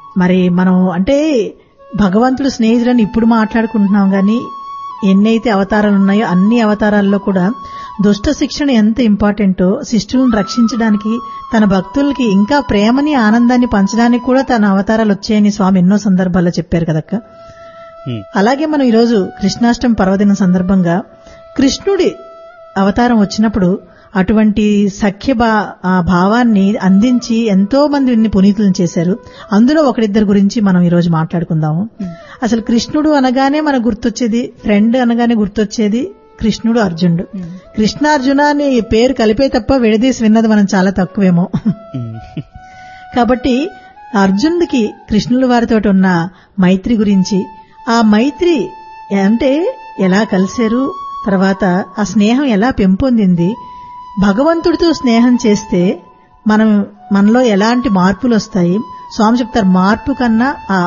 మరి మనం అంటే భగవంతుడు స్నేహితుడని ఇప్పుడు మాట్లాడుకుంటున్నాం కానీ ఎన్నైతే అవతారాలు ఉన్నాయో అన్ని అవతారాల్లో కూడా దుష్ట శిక్షణ ఎంత ఇంపార్టెంటో శిష్టులను రక్షించడానికి తన భక్తులకి ఇంకా ప్రేమని ఆనందాన్ని పంచడానికి కూడా తన అవతారాలు వచ్చాయని స్వామి ఎన్నో సందర్భాల్లో చెప్పారు కదక్క ఉమ్, అలాగే మనం ఈరోజు కృష్ణాష్టమి పర్వదినం సందర్భంగా కృష్ణుడి అవతారం వచ్చినప్పుడు అటువంటి సఖ్య భా- ఆ భావాన్ని అందించి ఎంతో మందిని పునీతులను చేశారు అందులో ఒకరిద్దరి గురించి మనం ఈరోజు మాట్లాడుకుందాము అసలు కృష్ణుడు అనగానే మనకు గుర్తొచ్చేది ఫ్రెండ్ అనగానే గుర్తొచ్చేది కృష్ణుడు అర్జునుడు కృష్ణార్జున అని పేరు కలిపే తప్ప విడదీసి విన్నది మనం చాలా తక్కువేమో ఉమ్, కాబట్టి అర్జునుడికి కృష్ణుల వారితో ఉన్న మైత్రి గురించి ఆ మైత్రి అంటే ఎలా కలిశారు తర్వాత ఆ స్నేహం ఎలా పెంపొందింది భగవంతుడితో స్నేహం చేస్తే మనం మనలో ఎలాంటి మార్పులు వస్తాయి స్వామి చెప్తారు మార్పు కన్నా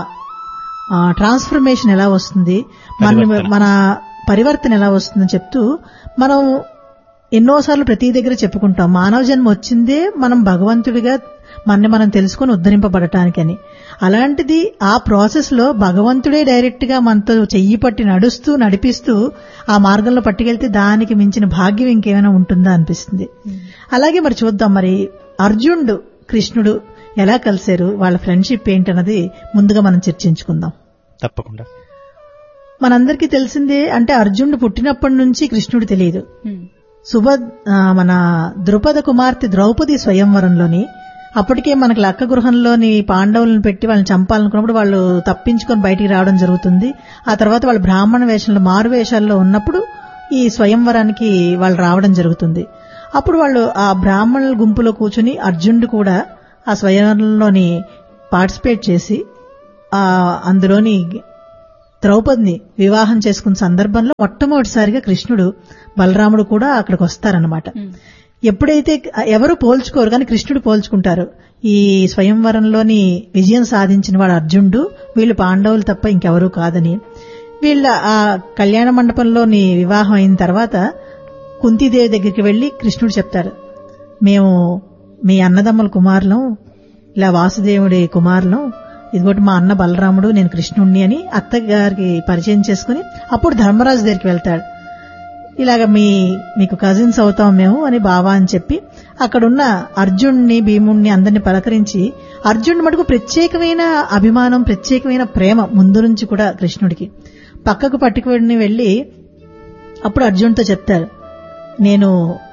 ఆ ట్రాన్స్ఫర్మేషన్ ఎలా వస్తుంది మన పరివర్తన. మన పరివర్తన ఎలా వస్తుందని చెప్తూ మనం ఎన్నోసార్లు ప్రతి దగ్గర చెప్పుకుంటాం మానవ జన్మ వచ్చిందే మనం భగవంతుడిగా మనని మనం తెలుసుకొని ఉద్ధరింపబడటానికని అలాంటిది ఆ ప్రాసెస్ లో భగవంతుడే డైరెక్ట్ గా మనతో చెయ్యి పట్టి నడుస్తూ నడిపిస్తూ ఆ మార్గంలో పట్టుకెళ్తే దానికి మించిన భాగ్యం ఇంకేమైనా ఉంటుందా అనిపిస్తుంది అలాగే మరి చూద్దాం మరి అర్జునుడు కృష్ణుడు ఎలా కలిశారు వాళ్ళ ఫ్రెండ్షిప్ ఏంటన్నది ముందుగా మనం చర్చించుకుందాం తప్పకుండా మనందరికీ తెలిసిందే అంటే అర్జునుడు పుట్టినప్పటి నుంచి కృష్ణుడు తెలియదు సుభ ఆ, మన ద్రుపద కుమార్తె ద్రౌపది స్వయంవరంలోని అప్పటికే మనకి లక్క గృహంలోని పాండవులను పెట్టి వాళ్ళని చంపాలనుకున్నప్పుడు వాళ్ళు తప్పించుకొని బయటికి రావడం జరుగుతుంది ఆ తర్వాత వాళ్ళు బ్రాహ్మణ వేషంలో మారు వేషాల్లో ఉన్నప్పుడు ఈ స్వయంవరానికి వాళ్ళు రావడం జరుగుతుంది అప్పుడు వాళ్ళు ఆ బ్రాహ్మణుల గుంపులో కూర్చుని అర్జునుడు కూడా ఆ స్వయంవరంలోని పార్టిసిపేట్ చేసి ఆ అందులోని ద్రౌపదిని వివాహం చేసుకున్న సందర్భంలో మొట్టమొదటిసారిగా కృష్ణుడు బలరాముడు కూడా అక్కడికి వస్తారనమాట ఎప్పుడైతే ఎవరు పోల్చుకోరు కానీ కృష్ణుడు పోల్చుకుంటారు ఈ స్వయంవరంలోని విజయం సాధించిన వాడు అర్జునుడు వీళ్ళు పాండవులు తప్ప ఇంకెవరూ కాదని వీళ్ళ ఆ కళ్యాణ మండపంలోని వివాహం అయిన తర్వాత కుంతీదేవి దగ్గరికి వెళ్లి కృష్ణుడు చెప్తాడు మేము మీ అన్నదమ్ముల కుమారులం ఇలా వాసుదేవుడి కుమారులం ఇదిగోటి మా అన్న బలరాముడు నేను కృష్ణుణ్ణి అని అత్తగారికి పరిచయం చేసుకుని అప్పుడు ధర్మరాజు దగ్గరికి వెళ్తాడు ఇలాగ మీ మీకు కజిన్స్ అవుతాం మేము అని బావా అని చెప్పి అక్కడున్న అర్జున్ని భీముణ్ణి అందరిని పలకరించి అర్జునుడి మటుకు ప్రత్యేకమైన అభిమానం ప్రత్యేకమైన ప్రేమ ముందు నుంచి కూడా కృష్ణుడికి పక్కకు పట్టుకుని వెళ్లి అప్పుడు అర్జున్తో చెప్తారు నేను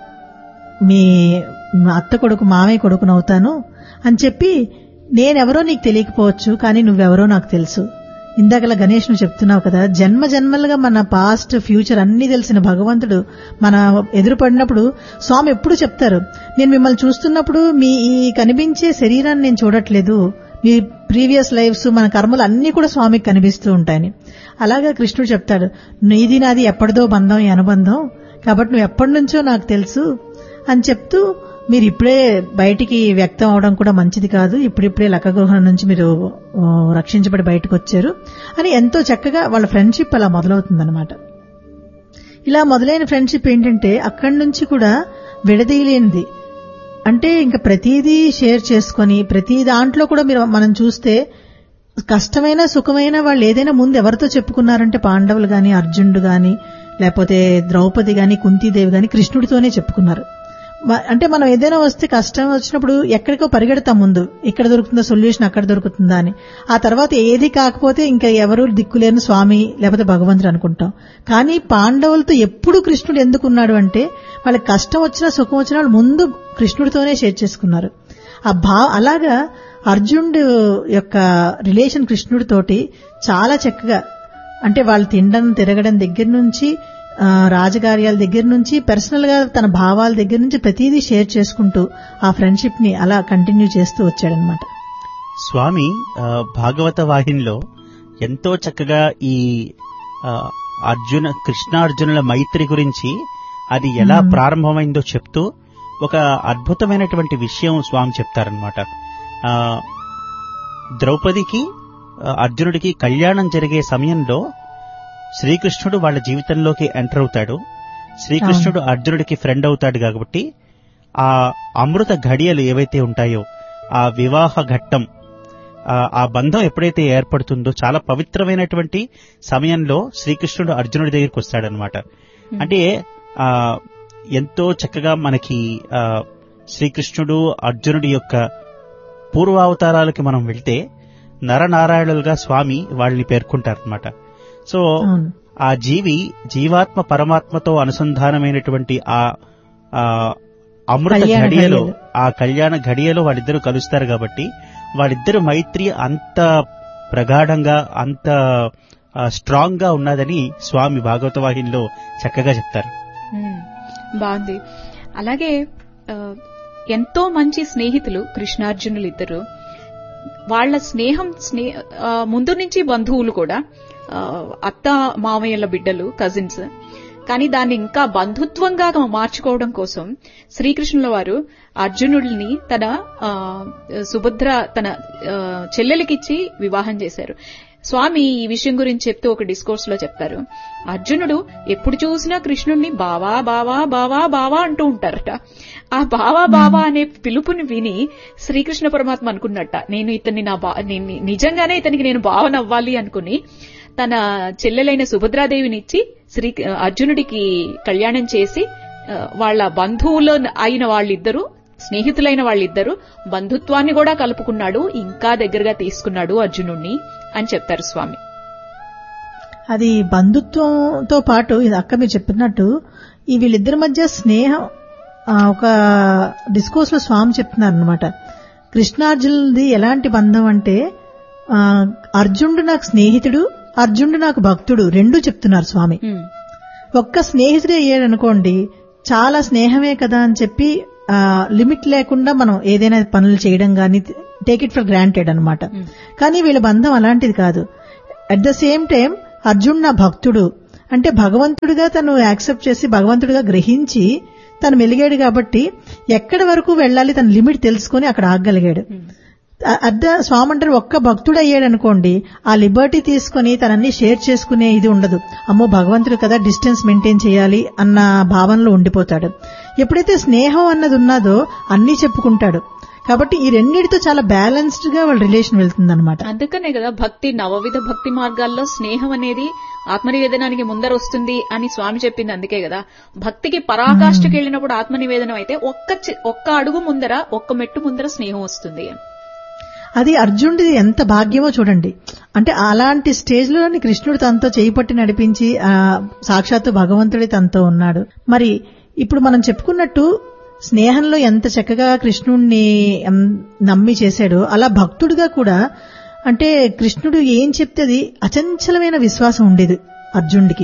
మీ మా అత్త కొడుకు మామయ్య కొడుకునవుతాను అని చెప్పి నేనెవరో నీకు తెలియకపోవచ్చు కానీ నువ్వెవరో నాకు తెలుసు ఇందాకలా గణేష్ నువ్వు చెప్తున్నావు కదా జన్మ జన్మలుగా మన పాస్ట్ ఫ్యూచర్ అన్ని తెలిసిన భగవంతుడు మన ఎదురుపడినప్పుడు స్వామి ఎప్పుడు చెప్తారు నేను మిమ్మల్ని చూస్తున్నప్పుడు మీ ఈ కనిపించే శరీరాన్ని నేను చూడట్లేదు మీ ప్రీవియస్ లైఫ్స్ మన కర్మలు అన్ని కూడా స్వామికి కనిపిస్తూ ఉంటాయని అలాగా కృష్ణుడు చెప్తాడు నీది నాది ఎప్పటిదో బంధం ఈ అనుబంధం కాబట్టి నువ్వు ఎప్పటి నుంచో నాకు తెలుసు అని చెప్తూ మీరు ఇప్పుడే బయటికి వ్యక్తం అవడం కూడా మంచిది కాదు ఇప్పుడిప్పుడే లక్కగృహం నుంచి మీరు ఆ, రక్షించబడి బయటకు వచ్చారు అని ఎంతో చక్కగా వాళ్ళ ఫ్రెండ్షిప్ అలా మొదలవుతుందన్నమాట ఇలా మొదలైన ఫ్రెండ్షిప్ ఏంటంటే అక్కడి నుంచి కూడా విడదీయలేనిది అంటే ఇంకా ప్రతిదీ షేర్ చేసుకొని ప్రతి దాంట్లో కూడా మీరు మనం చూస్తే కష్టమైన సుఖమైన వాళ్ళు ఏదైనా ముందు ఎవరితో చెప్పుకున్నారంటే పాండవులు గాని అర్జునుడు గాని లేకపోతే ద్రౌపది గాని కుంతీదేవి గాని కృష్ణుడితోనే చెప్పుకున్నారు మ- అంటే మనం ఏదైనా వస్తే కష్టం వచ్చినప్పుడు ఎక్కడికో పరిగెడతాం ముందు ఇక్కడ దొరుకుతుందా సొల్యూషన్ అక్కడ దొరుకుతుందా అని ఆ తర్వాత ఏది కాకపోతే ఇంకా ఎవరు దిక్కులేని స్వామి లేకపోతే భగవంతుడు అనుకుంటాం కానీ పాండవులతో ఎప్పుడు కృష్ణుడు ఎందుకున్నాడు అంటే వాళ్ళకి కష్టం వచ్చినా సుఖం వచ్చినా వాళ్ళు ముందు కృష్ణుడితోనే షేర్ చేసుకున్నారు ఆ భా అలాగా అర్జునుడు యొక్క రిలేషన్ కృష్ణుడితోటి చాలా చక్కగా అంటే వాళ్ళు తినడం తిరగడం దగ్గర నుంచి ఆ, రాజకార్యాల దగ్గర నుంచి పర్సనల్ గా తన భావాల దగ్గర నుంచి ప్రతిదీ షేర్ చేసుకుంటూ ఆ ఫ్రెండ్షిప్ ని అలా కంటిన్యూ చేస్తూ వచ్చాడనమాట స్వామి ఆ, భాగవత వాహినిలో ఎంతో చక్కగా ఈ ఆ, అర్జున కృష్ణార్జునుల మైత్రి గురించి అది ఎలా మ్మ్. ప్రారంభమైందో చెప్తూ ఒక అద్భుతమైనటువంటి విషయం స్వామి చెప్తారనమాట ద్రౌపదికి ఆ, అర్జునుడికి కళ్యాణం జరిగే సమయంలో శ్రీకృష్ణుడు వాళ్ళ జీవితంలోకి ఎంటర్ అవుతాడు శ్రీకృష్ణుడు అర్జునుడికి ఫ్రెండ్ అవుతాడు కాబట్టి ఆ అమృత ఘడియలు ఏవైతే ఉంటాయో ఆ వివాహ ఘట్టం ఆ, ఆ బంధం ఎప్పుడైతే ఏర్పడుతుందో చాలా పవిత్రమైనటువంటి సమయంలో శ్రీకృష్ణుడు అర్జునుడి దగ్గరికి వస్తాడనమాట అంటే ఆ ఎంతో చక్కగా మనకి ఆ శ్రీకృష్ణుడు అర్జునుడి యొక్క పూర్వావతారాలకి మనం వెళ్తే నరనారాయణులుగా స్వామి వాళ్ళని పేర్కొంటారనమాట సో అవును ఆ జీవి జీవాత్మ పరమాత్మతో అనుసంధానమైనటువంటి ఆ ఆ అమృత కళ్యాణ ఘడియలో ఘడియలో. ఆ కళ్యాణ ఘడియలో వాళ్ళిద్దరూ కలుస్తారు కాబట్టి వాళ్ళిద్దరు మైత్రి అంత ప్రగాఢంగా అంత స్ట్రాంగ్ గా ఉన్నదని స్వామి భాగవత వాహినిలో చక్కగా చెప్తారు మ్మ్. బాగుంది అలాగే ఆ, ఎంతో మంచి స్నేహితులు కృష్ణార్జునులు ఇద్దరు వాళ్ళ స్నేహం స్నే ఆ, ముందు నుంచి బంధువులు కూడా ఆ, అత్త మామయ్యల బిడ్డలు కజిన్స్ కానీ దాన్ని ఇంకా బంధుత్వంగా మార్చుకోవడం కోసం శ్రీకృష్ణుల వారు అర్జునుడిని తన ఆ, సుభద్ర తన ఆ, చెల్లెలికిచ్చి వివాహం చేశారు స్వామి ఈ విషయం గురించి చెప్తూ ఒక డిస్కోర్స్ లో చెప్తారు అర్జునుడు ఎప్పుడు చూసినా కృష్ణుడిని బావా బావా బావా బావా అంటూ ఉంటారట ఆ బావా బావా అనే పిలుపుని విని శ్రీకృష్ణ పరమాత్మ అనుకున్నట్ట నేను ఇతన్ని నా బా నేను నిజంగానే ఇతనికి నేను భావనవ్వాలి అనుకుని తన చెల్లెలైన సుభద్రాదేవినిచ్చి శ్రీ అర్జునుడికి కళ్యాణం చేసి ఆ, వాళ్ళ బంధువులు అయిన వాళ్ళిద్దరూ స్నేహితులైన వాళ్ళిద్దరూ బంధుత్వాన్ని కూడా కలుపుకున్నాడు ఇంకా దగ్గరగా తీసుకున్నాడు అర్జునుణ్ణి అని చెప్తారు స్వామి అది బంధుత్వంతో పాటు ఇది అక్క మీరు చెప్పినట్టు ఈ వీళ్ళిద్దరి మధ్య స్నేహం ఆ, ఒక డిస్కోర్స్ లో స్వామి చెప్తున్నారు అనమాట కృష్ణార్జునుది ఎలాంటి బంధం అంటే ఆ, అర్జునుడు నాకు స్నేహితుడు అర్జునుడు నాకు భక్తుడు రెండూ చెప్తున్నారు స్వామి ఉమ్, ఒక్క స్నేహితుడే అయ్యాడు అనుకోండి చాలా స్నేహమే కదా అని చెప్పి ఆ, లిమిట్ లేకుండా మనం ఏదైనా పనులు చేయడం కానీ టేక్ ఇట్ ఫర్ గ్రాంటెడ్ అనమాట ఉమ్, కానీ వీళ్ళ బంధం అలాంటిది కాదు at the same time Arjun నా భక్తుడు అంటే భగవంతుడిగా తను యాక్సెప్ట్ చేసి భగవంతుడిగా గ్రహించి తను మెలిగాడు కాబట్టి ఎక్కడి వరకు వెళ్ళాలి తన లిమిట్ తెలుసుకొని అక్కడ ఆగగలిగాడు ఉమ్. అద్ద స్వామి అంటారు ఒక్క భక్తుడు అయ్యాడు అనుకోండి ఆ లిబర్టీ తీసుకొని తనన్ని షేర్ చేసుకునే ఇది ఉండదు అమ్మో భగవంతుడు కదా డిస్టెన్స్ మెయింటైన్ చేయాలి అన్న భావనలో ఉండిపోతాడు ఎప్పుడైతే స్నేహం అన్నది ఉన్నదో అన్నీ చెప్పుకుంటాడు కాబట్టి ఈ రెండిటితో చాలా బ్యాలెన్స్డ్ గా వాళ్ళ రిలేషన్ వెళ్తుంది అందుకనే కదా భక్తి నవవిధ భక్తి మార్గాల్లో స్నేహం అనేది ఆత్మనివేదనానికి ముందర వస్తుంది అని స్వామి చెప్పింది అందుకే కదా భక్తికి పరాకాష్ఠకి వెళ్ళినప్పుడు ఆత్మనివేదనం అయితే ఒక్క చి- ఒక్క అడుగు ముందర ఒక్క మెట్టు ముందర స్నేహం వస్తుంది అది అర్జునుడిది ఎంత భాగ్యమో చూడండి అంటే అలాంటి స్టేజ్ లోని కృష్ణుడు తనతో చేయి పట్టి నడిపించి ఆ సాక్షాత్తు భగవంతుడి తనతో ఉన్నాడు మరి ఇప్పుడు మనం చెప్పుకున్నట్టు స్నేహంలో ఎంత చక్కగా కృష్ణుడిని ఎం, నమ్మి చేశాడో అలా భక్తుడిగా కూడా అంటే కృష్ణుడు ఏం చెప్తే అది అచంచలమైన విశ్వాసం ఉండేది అర్జునుడికి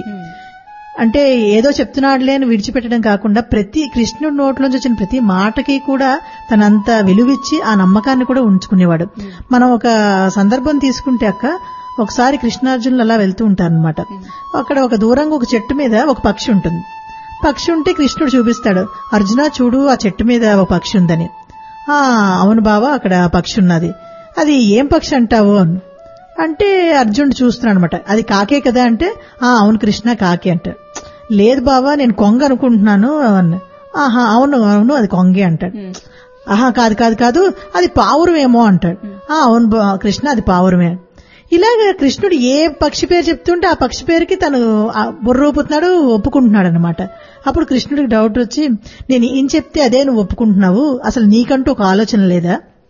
అంటే ఏదో చెప్తున్నాడులే అని విడిచిపెట్టడం కాకుండా ప్రతి కృష్ణుడి నోట్లోంచి వచ్చిన ప్రతి మాటకి కూడా తనంత విలువిచ్చి ఆ నమ్మకాన్ని కూడా ఉంచుకునేవాడు మనం ఒక సందర్భం తీసుకుంటే అక్క ఒకసారి కృష్ణార్జునులు అలా వెళ్తూ ఉంటారనమాట అక్కడ ఒక దూరంగా ఒక చెట్టు మీద ఒక పక్షి ఉంటుంది పక్షి ఉంటే కృష్ణుడు చూపిస్తాడు అర్జున చూడు ఆ చెట్టు మీద ఒక పక్షి ఉందని ఆ అవును బావా అక్కడ పక్షి ఉన్నది అది ఏం పక్షి అంటావు అని అంటే అర్జునుడు చూస్తున్నాడు అనమాట అది కాకే కదా అంటే ఆ అవును కృష్ణ కాకే అంటాడు లేదు బావా నేను కొంగ అనుకుంటున్నాను అన్న ఆహా అవును అవును అది కొంగే అంటాడు ఆహా కాదు కాదు కాదు అది పావురమేమో అంటాడు ఆ అవును బా- కృష్ణ అది పావురమే ఇలాగ కృష్ణుడు ఏ పక్షి పేరు చెప్తుంటే ఆ పక్షి పేరుకి తను ఆ బుర్ర ఊపుతున్నాడు ఒప్పుకుంటున్నాడు అనమాట అప్పుడు కృష్ణుడికి డౌట్ వచ్చి నేను ఏం చెప్తే అదే నువ్వు ఒప్పుకుంటున్నావు అసలు నీకంటూ ఒక ఆలోచన లేదా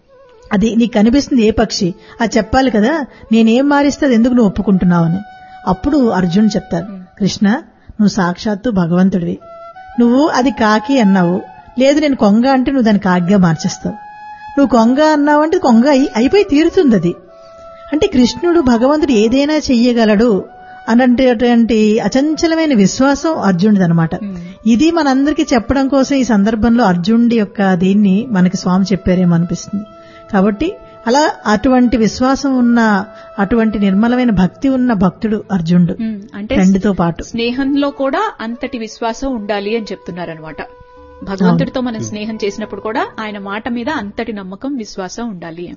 అది నీకు కనిపిస్తుంది ఏ పక్షి అది చెప్పాలి కదా నేనేం మారిస్తే అది ఎందుకు నువ్వు ఒప్పుకుంటున్నావు అని అప్పుడు అర్జున్ చెప్తారు కృష్ణ నువ్వు సాక్షాత్తు భగవంతుడివి నువ్వు అది కాకి అన్నావు లేదు నేను కొంగ అంటే నువ్వు దాన్ని కాకిగా మార్చేస్తావు నువ్వు కొంగ అన్నావు అంటే కొంగ అయి- అయిపోయి తీరుతుంది అది అంటే కృష్ణుడు భగవంతుడు ఏదైనా చెయ్యగలడు అన్నటువంటి అచంచలమైన విశ్వాసం అర్జునుడిది అనమాట ఇది మనందరికీ చెప్పడం కోసం ఈ సందర్భంలో అర్జునుడి యొక్క దీన్ని మనకి స్వామి చెప్పారేమో అనిపిస్తుంది కాబట్టి అలా అటువంటి విశ్వాసం ఉన్న అటువంటి నిర్మలమైన భక్తి ఉన్న భక్తుడు అర్జునుడు ఉమ్, అంటే ఫ్రెండ్తో పాటు స్నేహంలో కూడా అంతటి విశ్వాసం ఉండాలి అని చెప్తున్నారనమాట భగవంతుడితో మనం స్నేహం చేసినప్పుడు కూడా ఆయన మాట మీద అంతటి నమ్మకం విశ్వాసం ఉండాలి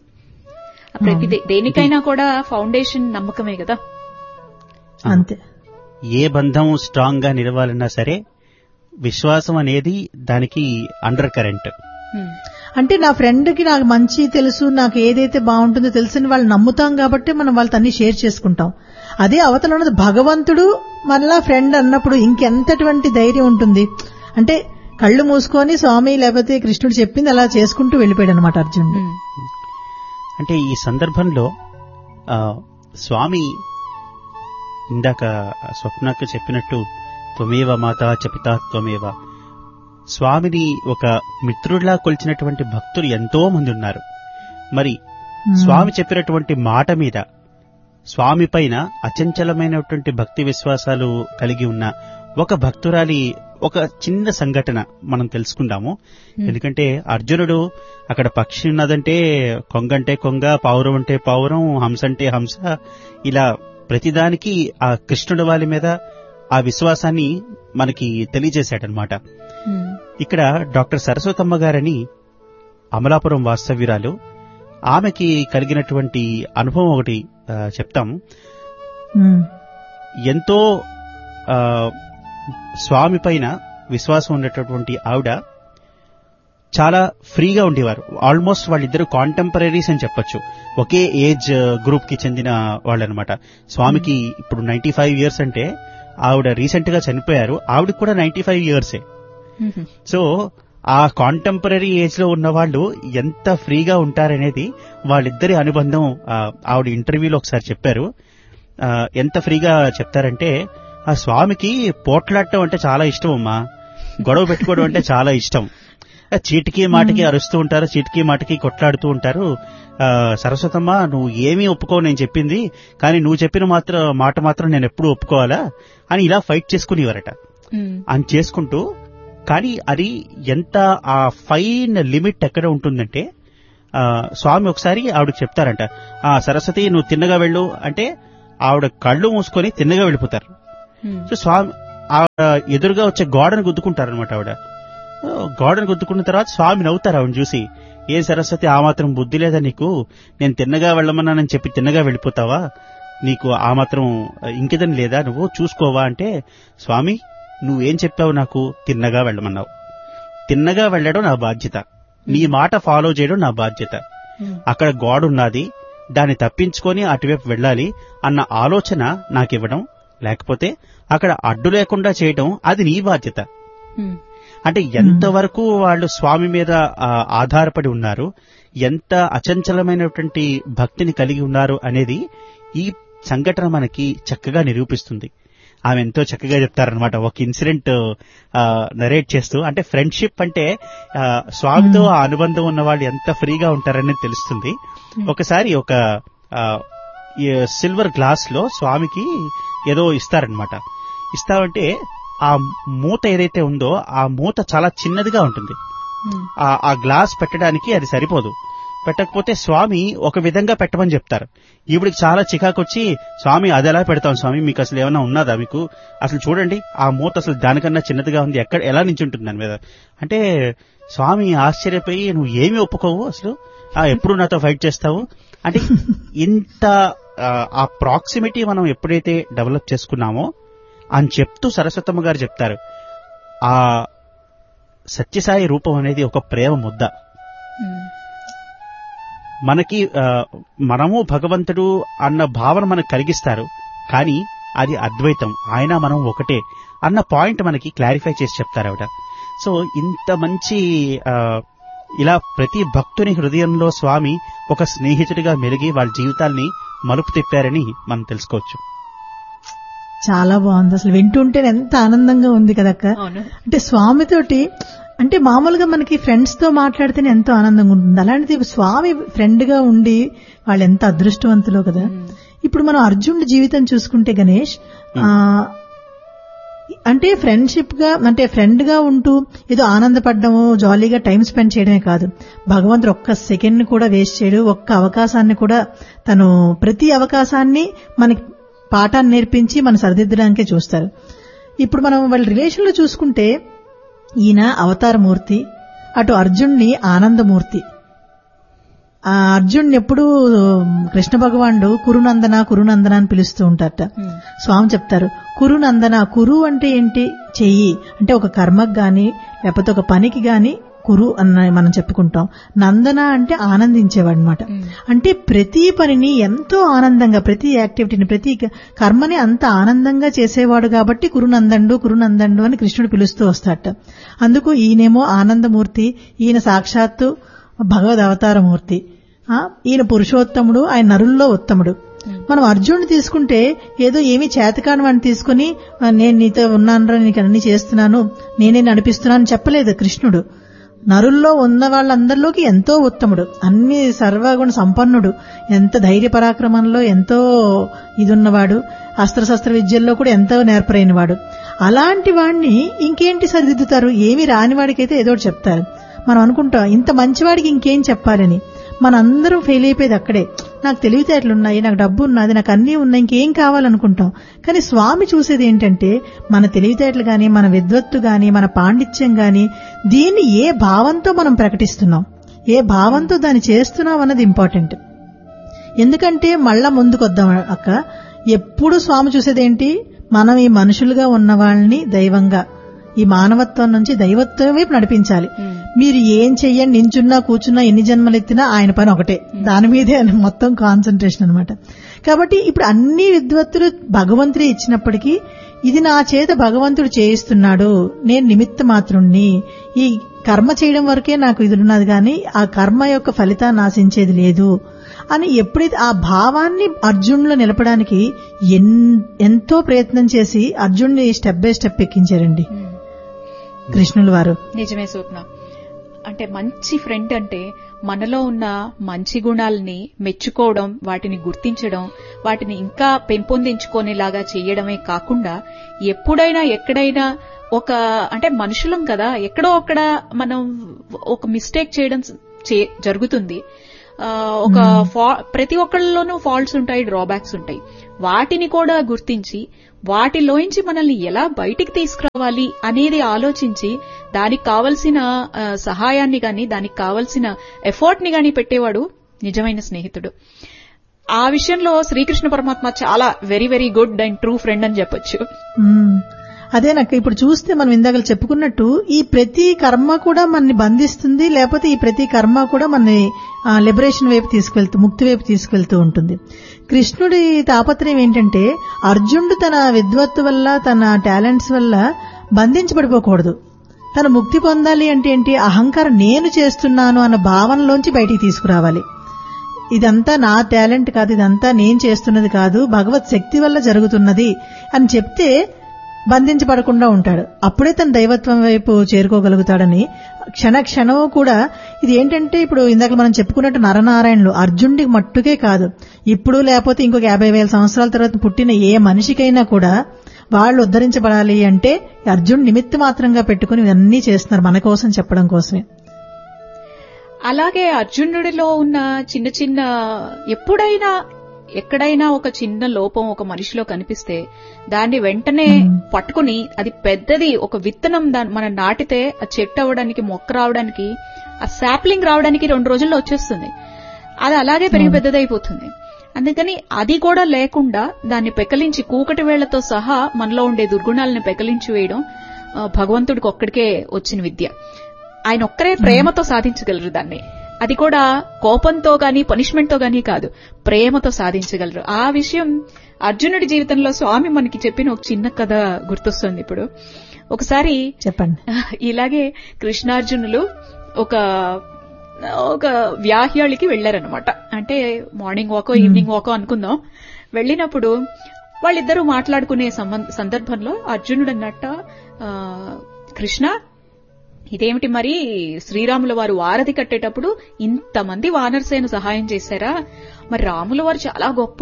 ప్రతి దే- దేనికైనా కూడా ఫౌండేషన్ నమ్మకమే కదా అంతే ఏ బంధం స్ట్రాంగ్ గా నిలవాలన్నా సరే విశ్వాసం అనేది దానికి అండర్ కరెంట్ ఉమ్, అంటే నా ఫ్రెండ్ కి నాకు మంచి తెలుసు నాకు ఏదైతే బాగుంటుందో తెలుసని వాళ్ళు నమ్ముతాం కాబట్టి మనం వాళ్ళతో అన్ని షేర్ చేసుకుంటాం అదే అవతల ఉన్నది భగవంతుడు మళ్ళా ఫ్రెండ్ అన్నప్పుడు ఇంకెంతటువంటి ధైర్యం ఉంటుంది అంటే కళ్ళు మూసుకొని స్వామి లేకపోతే కృష్ణుడు చెప్పింది అలా చేసుకుంటూ వెళ్ళిపోయాడు అనమాట అర్జునుడు ఉమ్, అంటే ఈ సందర్భంలో ఆ, స్వామి ఇందాక స్వప్నకు చెప్పినట్టు త్వమేవ మాత చపిత త్వమేవ స్వామిని ఒక మిత్రుడిలా కొలిచినటువంటి భక్తులు ఎంతో మంది ఉన్నారు మరి స్వామి చెప్పినటువంటి మాట మీద స్వామి పైన అచంచలమైనటువంటి భక్తి విశ్వాసాలు కలిగి ఉన్న ఒక భక్తురాలి ఒక చిన్న సంఘటన మనం తెలుసుకుందాము ఎందుకంటే అర్జునుడు అక్కడ పక్షి ఉన్నదంటే కొంగంటే కొంగ పావురం అంటే పావురం హంస అంటే హంస ఇలా ప్రతిదానికి ఆ కృష్ణుడి వాళ్ళ మీద ఆ విశ్వాసాన్ని మనకి తెలియజేశాడనమాట ఉమ్, ఇక్కడ డాక్టర్ సరస్వతమ్మ గారని అమలాపురం వాస్తవ్యురాలు ఆమెకి కలిగినటువంటి అనుభవం ఒకటి ఆ, చెప్తాం ఉమ్, ఎంతో ఆ, స్వామి పైన విశ్వాసం ఉన్నటువంటి ఆవిడ చాలా ఫ్రీగా ఉండేవారు ఆల్మోస్ట్ వాళ్ళిద్దరు కాంటెంపరీస్ అని చెప్పొచ్చు ఒకే ఏజ్ గ్రూప్ కి చెందిన వాళ్ళనమాట స్వామికి ఇప్పుడు నైన్టీ ఫైవ్ ఇయర్స్ అంటే ఆవిడ రీసెంట్ గా చనిపోయారు ఆవిడకి కూడా నైన్టీ ఫైవ్ ఇయర్సే ఉమ్, సో ఆ కాంటెంపరీ ఏజ్ లో ఉన్న వాళ్ళు ఎంత ఫ్రీగా ఉంటారనేది వాళ్ళిద్దరి అనుబంధం ఆ, ఆవిడ ఇంటర్వ్యూలో ఒకసారి చెప్పారు ఆ, ఎంత ఫ్రీగా చెప్తారంటే ఆ స్వామికి పోట్లాడటం అంటే చాలా ఇష్టం అమ్మా గొడవ పెట్టుకోవడం అంటే చాలా ఇష్టం ఆ, చీటికి మాటకి అరుస్తూ ఉంటారు చీటికి మాటకి కొట్లాడుతూ ఉంటారు ఆ, సరస్వతమ్మ నువ్వు ఏమీ ఒప్పుకోవు నేను చెప్పింది కానీ నువ్వు చెప్పిన మాత్రం మాట మాత్రం నేను ఎప్పుడూ ఒప్పుకోవాలా అని ఇలా ఫైట్ చేసుకునేవారట ఉమ్, అని చేసుకుంటూ కానీ అది ఎంత ఆ ఫైన్ లిమిట్ ఎక్కడ ఉంటుందంటే ఆ, స్వామి ఒకసారి ఆవిడకి చెప్తారంట ఆ సరస్వతి నువ్వు తిన్నగా వెళ్ళు అంటే ఆవిడ కళ్ళు మూసుకొని తిన్నగా వెళ్ళిపోతారు ఉమ్, సో స్వామి ఆవిడ ఎదురుగా వచ్చే గోడను గుద్దుకుంటారనమాట ఆవిడ ఆ, గోడను గుద్దుకున్న తర్వాత స్వామి నవ్వుతారు ఆవిడ చూసి ఏ సరస్వతి ఆ మాత్రం బుద్ధి లేదా నీకు నేను తిన్నగా వెళ్ళమన్నానని చెప్పి తిన్నగా వెళ్ళిపోతావా నీకు ఆ మాత్రం ఇంకిదని లేదా నువ్వు చూసుకోవా అంటే స్వామి నువ్వేం చెప్పావు నాకు తిన్నగా వెళ్ళమన్నావు తిన్నగా వెళ్ళడం నా బాధ్యత నీ మాట ఫాలో చేయడం నా బాధ్యత ఉమ్, అక్కడ గోడ ఉన్నది దాన్ని తప్పించుకొని అటువైపు వెళ్ళాలి అన్న ఆలోచన నాకివ్వడం లేకపోతే అక్కడ అడ్డు లేకుండా చేయడం అది నీ బాధ్యత ఉమ్, అంటే ఎంతవరకు వాళ్ళు స్వామి మీద ఆ, ఆధారపడి ఉన్నారు ఎంత అచంచలమైనటువంటి భక్తిని కలిగి ఉన్నారు అనేది ఈ సంఘటన మనకి చక్కగా నిరూపిస్తుంది ఆమె ఎంతో చక్కగా చెప్తారనమాట ఒక ఇన్సిడెంట్ నరేట్ చేస్తూ అంటే ఫ్రెండ్షిప్ అంటే ఆ, స్వామితో ఆ అనుబంధం ఉన్న వాళ్ళు ఎంత ఫ్రీగా ఉంటారని తెలుస్తుంది ఒకసారి ఒక ఆ, ఈ సిల్వర్ గ్లాస్ లో స్వామికి ఏదో ఇస్తారనమాట ఇస్తామంటే ఆ మూత ఏదైతే ఉందో ఆ మూత చాలా చిన్నదిగా ఉంటుంది ఉమ్, ఆ ఆ గ్లాస్ పెట్టడానికి అది సరిపోదు పెట్టకపోతే స్వామి ఒక విధంగా పెట్టమని చెప్తారు ఈవిడికి చాలా చికాకొచ్చి స్వామి అది ఎలా పెడతాం స్వామి మీకు అసలు ఏమైనా ఉన్నదా మీకు అసలు చూడండి ఆ మూత అసలు దానికన్నా చిన్నదిగా ఉంది ఎక్కడ ఎలా నించుంటుంది దాని మీద అంటే స్వామి ఆశ్చర్యపోయి నువ్వు ఏమి ఒప్పుకోవు అసలు ఆ ఎప్పుడు నాతో ఫైట్ చేస్తావు అంటే ఇంత ఆ, ఆ ప్రాక్సిమిటీ మనం ఎప్పుడైతే డెవలప్ చేసుకున్నామో అని చెప్తూ సరస్వతమ్మ గారు చెప్తారు ఆ సత్యసాయి రూపం అనేది ఒక ప్రేమ ముద్ద ఉమ్, మనకి ఆ, మనము భగవంతుడు అన్న భావన మనకు కలిగిస్తారు కానీ అది అద్వైతం ఆయన మనం ఒకటే అన్న పాయింట్ మనకి క్లారిఫై చేసి చెప్తారు ఆవిడ సో ఇంత మంచి ఆ, ఇలా ప్రతి భక్తుని హృదయంలో స్వామి ఒక స్నేహితుడిగా మెలిగి వాళ్ళ జీవితాల్ని మలుపు తిప్పారని మనం తెలుసుకోవచ్చు చాలా బాగుంది అసలు వింటుంటే ఎంత ఆనందంగా ఉంది కదక్క అవును అంటే స్వామితోటి అంటే మామూలుగా మనకి ఫ్రెండ్స్ తో మాట్లాడితేనే ఎంతో ఆనందంగా ఉంటుంది అలాంటిది స్వామి ఫ్రెండ్ గా ఉండి వాళ్ళు ఎంత అదృష్టవంతులో కదా ఉమ్, ఇప్పుడు మనం అర్జునుడి జీవితం చూసుకుంటే గణేష్ ఆ అంటే ఫ్రెండ్షిప్ గా అంటే ఫ్రెండ్ గా ఉంటూ ఏదో ఆనందపడ్డము జాలీగా టైం స్పెండ్ చేయడమే కాదు భగవంతుడు ఒక్క సెకండ్ కూడా వేస్ట్ చేయడు ఒక్క అవకాశాన్ని కూడా తను ప్రతి అవకాశాన్ని మనకి పాఠాన్ని నేర్పించి మన సరిదిద్దడానికే చూస్తారు ఇప్పుడు మనం వాళ్ళ రిలేషన్ లో చూసుకుంటే ఈయన అవతారమూర్తి అటు అర్జున్ని ఆనందమూర్తి ఆ అర్జున్ ఎప్పుడు కృష్ణ భగవానుడు కురునందన కురునందన అని పిలుస్తూ ఉంటారట ఉమ్, స్వామి చెప్తారు కురునందన కురు అంటే ఏంటి చెయ్యి అంటే ఒక కర్మకు గాని లేకపోతే ఒక పనికి గాని కురు అన్న మనం చెప్పుకుంటాం నందన అంటే ఆనందించేవాడు అనమాట అంటే ప్రతి పనిని ఎంతో ఆనందంగా ప్రతి యాక్టివిటీని ప్రతి కర్మని అంత ఆనందంగా చేసేవాడు కాబట్టి కురునందండు కురునందండు అని కృష్ణుడు పిలుస్తూ వస్తాడట అందుకు ఈయనేమో ఆనందమూర్తి ఈయన సాక్షాత్తు భగవద్ అవతారమూర్తి ఆ, ఈయన పురుషోత్తముడు ఆయన నరుల్లో ఉత్తముడు మనం అర్జునుడు తీసుకుంటే ఏదో ఏమీ చేతకాని వాడిని తీసుకుని "ఆ, నేను నీతో ఉన్నానురా నీకు అన్ని చేస్తున్నాను నేనే నడిపిస్తున్నాను చెప్పలేదు కృష్ణుడు నరుల్లో ఉన్న వాళ్ళందరిలోకి ఎంతో ఉత్తముడు అన్ని సర్వగుణ సంపన్నుడు ఎంత ధైర్య పరాక్రమంలో ఎంతో ఇదున్నవాడు అస్త్రశస్త్ర విద్యల్లో కూడా ఎంతో నేర్పరైనవాడు అలాంటి వాడిని ఇంకేంటి సరిదిద్దుతారు ఏమి రాని వాడికైతే ఏదో ఒకటి చెప్తారు మనం అనుకుంటాం ఇంత మంచివాడికి ఇంకేం చెప్పాలని మనందరం ఫెయిల్ అయిపోయేది అక్కడే నాకు తెలివితేటలున్నాయి నాకు డబ్బు ఉన్నది నాకు అన్నీ ఉన్నాయి ఇంకేం కావాలనుకుంటాం కానీ స్వామి చూసేది ఏంటంటే మన తెలివితేటలు గాని మన విద్వత్తు గాని మన పాండిత్యం గాని దీన్ని ఏ భావంతో మనం ప్రకటిస్తున్నాం ఏ భావంతో దాన్ని చేస్తున్నాం అన్నది ఇంపార్టెంట్ ఎందుకంటే మళ్ళా ముందుకొద్దాం అక్క ఎప్పుడు స్వామి చూసేదేంటి మనం ఈ మనుషులుగా ఉన్న వాళ్ళని దైవంగా ఈ మానవత్వం నుంచి దైవత్వం వైపు నడిపించాలి మీరు ఏం చెయ్యండి నించున్నా కూర్చున్నా ఎన్ని జన్మలు ఎత్తినా ఆయన పని ఒకటే దాని మీదే ఆయన మొత్తం కాన్సన్ట్రేషన్ అనమాట కాబట్టి ఇప్పుడు అన్ని విద్వత్తులు భగవంతుడే ఇచ్చినప్పటికీ ఇది నా చేత భగవంతుడు చేయిస్తున్నాడు నేను నిమిత్త మాత్రుణ్ణి ఈ కర్మ చేయడం వరకే నాకు ఇది ఉన్నది కానీ ఆ కర్మ యొక్క ఫలితాన్ని ఆశించేది లేదు అని ఎప్పుడైతే ఆ భావాన్ని అర్జునులో నిలపడానికి ఎన్- ఎంతో ప్రయత్నం చేసి అర్జున్ని స్టెప్ బై స్టెప్ ఎక్కించారండి కృష్ణుల వారు నిజమే స్వప్న అంటే మంచి ఫ్రెండ్ అంటే మనలో ఉన్న మంచి గుణాలని మెచ్చుకోవడం వాటిని గుర్తించడం వాటిని ఇంకా పెంపొందించుకునేలాగా చేయడమే కాకుండా ఎప్పుడైనా ఎక్కడైనా ఒక అంటే మనుషులం కదా ఎక్కడో అక్కడ మనం ఒక మిస్టేక్ చేయడం చే- జరుగుతుంది ఆ, ఒక ఫా- ప్రతి ఒక్కళ్ళలోనూ ఫాల్ట్స్ ఉంటాయి డ్రాబ్యాక్స్ ఉంటాయి వాటిని కూడా గుర్తించి వాటిలోంచి మనల్ని ఎలా బయటికి తీసుకురావాలి అనేది ఆలోచించి దానికి కావలసిన ఆ, సహాయాన్ని గాని దానికి కావలసిన ఎఫర్ట్ ని గాని పెట్టేవాడు నిజమైన స్నేహితుడు ఆ విషయంలో శ్రీకృష్ణ పరమాత్మ చాలా very very good and true friend అని చెప్పొచ్చు మ్మ్. అదే నాకు ఇప్పుడు చూస్తే మనం ఇందాక చెప్పుకున్నట్టు ఈ ప్రతి కర్మ కూడా మనని బంధిస్తుంది లేకపోతే ఈ ప్రతి కర్మ కూడా మనని లిబరేషన్ వైపు తీసుకెళ్తూ ముక్తి వైపు తీసుకెళ్తూ ఉంటుంది కృష్ణుడి తాపత్రయం ఏంటంటే అర్జునుడు తన విద్వత్తు వల్ల తన టాలెంట్స్ వల్ల బంధించబడిపోకూడదు తన ముక్తి పొందాలి అంటే ఏంటి అహంకారం నేను చేస్తున్నాను అన్న భావనలోంచి బయటికి తీసుకురావాలి ఇదంతా నా టాలెంట్ కాదు ఇదంతా నేను చేస్తున్నది కాదు భగవత్ శక్తి వల్ల జరుగుతున్నది అని చెప్తే బంధించబడకుండా ఉంటాడు అప్పుడే తన దైవత్వం వైపు చేరుకోగలుగుతాడని క్షణ క్షణం కూడా ఇది ఏంటంటే ఇప్పుడు ఇందాక మనం చెప్పుకున్నట్టు నరనారాయణులు అర్జునుడికి మట్టుకే కాదు ఇప్పుడు లేకపోతే ఇంకొక యాభై వేల సంవత్సరాల తర్వాత పుట్టిన ఏ మనిషికైనా కూడా వాళ్ళు ఉద్ధరించబడాలి అంటే అర్జున్ నిమిత్త మాత్రంగా పెట్టుకుని ఇవన్నీ చేస్తున్నారు మన కోసం చెప్పడం కోసమే అలాగే అర్జునుడిలో ఉన్న చిన్న చిన్న ఎప్పుడైనా ఎక్కడైనా ఒక చిన్న లోపం ఒక మనిషిలో కనిపిస్తే దాన్ని వెంటనే పట్టుకుని అది పెద్దది ఒక విత్తనం దాన్ని మనం నాటితే ఆ చెట్టు అవ్వడానికి మొక్క రావడానికి ఆ శాప్లింగ్ రావడానికి రెండు రోజుల్లో వచ్చేస్తుంది అది అలాగే పెరిగి పెద్దదైపోతుంది అందుకని అది కూడా లేకుండా దాన్ని పెకలించి కూకటి వేళ్లతో సహా మనలో ఉండే దుర్గుణాలను పెకలించి వేయడం ఆ, భగవంతుడికి ఒక్కడికే వచ్చిన విద్య ఆయన ఒక్కరే ప్రేమతో సాధించగలరు దాన్ని అది కూడా కోపంతో గాని పనిష్మెంట్ తో గాని కాదు ప్రేమతో సాధించగలరు ఆ విషయం అర్జునుడి జీవితంలో స్వామి మనకి చెప్పిన ఒక చిన్న కథ గుర్తొస్తుంది ఇప్పుడు ఒకసారి చెప్పండి ఇలాగే కృష్ణార్జునులు ఒక ఒక వ్యాహ్యాళికి వెళ్లారనమాట అంటే మార్నింగ్ వాకో ఈవినింగ్ వాకో అనుకుందాం వెళ్ళినప్పుడు వాళ్ళిద్దరూ మాట్లాడుకునే సంబంధ- సందర్భంలో అర్జునుడు అన్నట్ట ఆ, కృష్ణ ఇదేమిటి మరి శ్రీరాముల వారు వారధి కట్టేటప్పుడు ఇంతమంది వానరసేన సహాయం చేశారా మరి రాముల వారు చాలా గొప్ప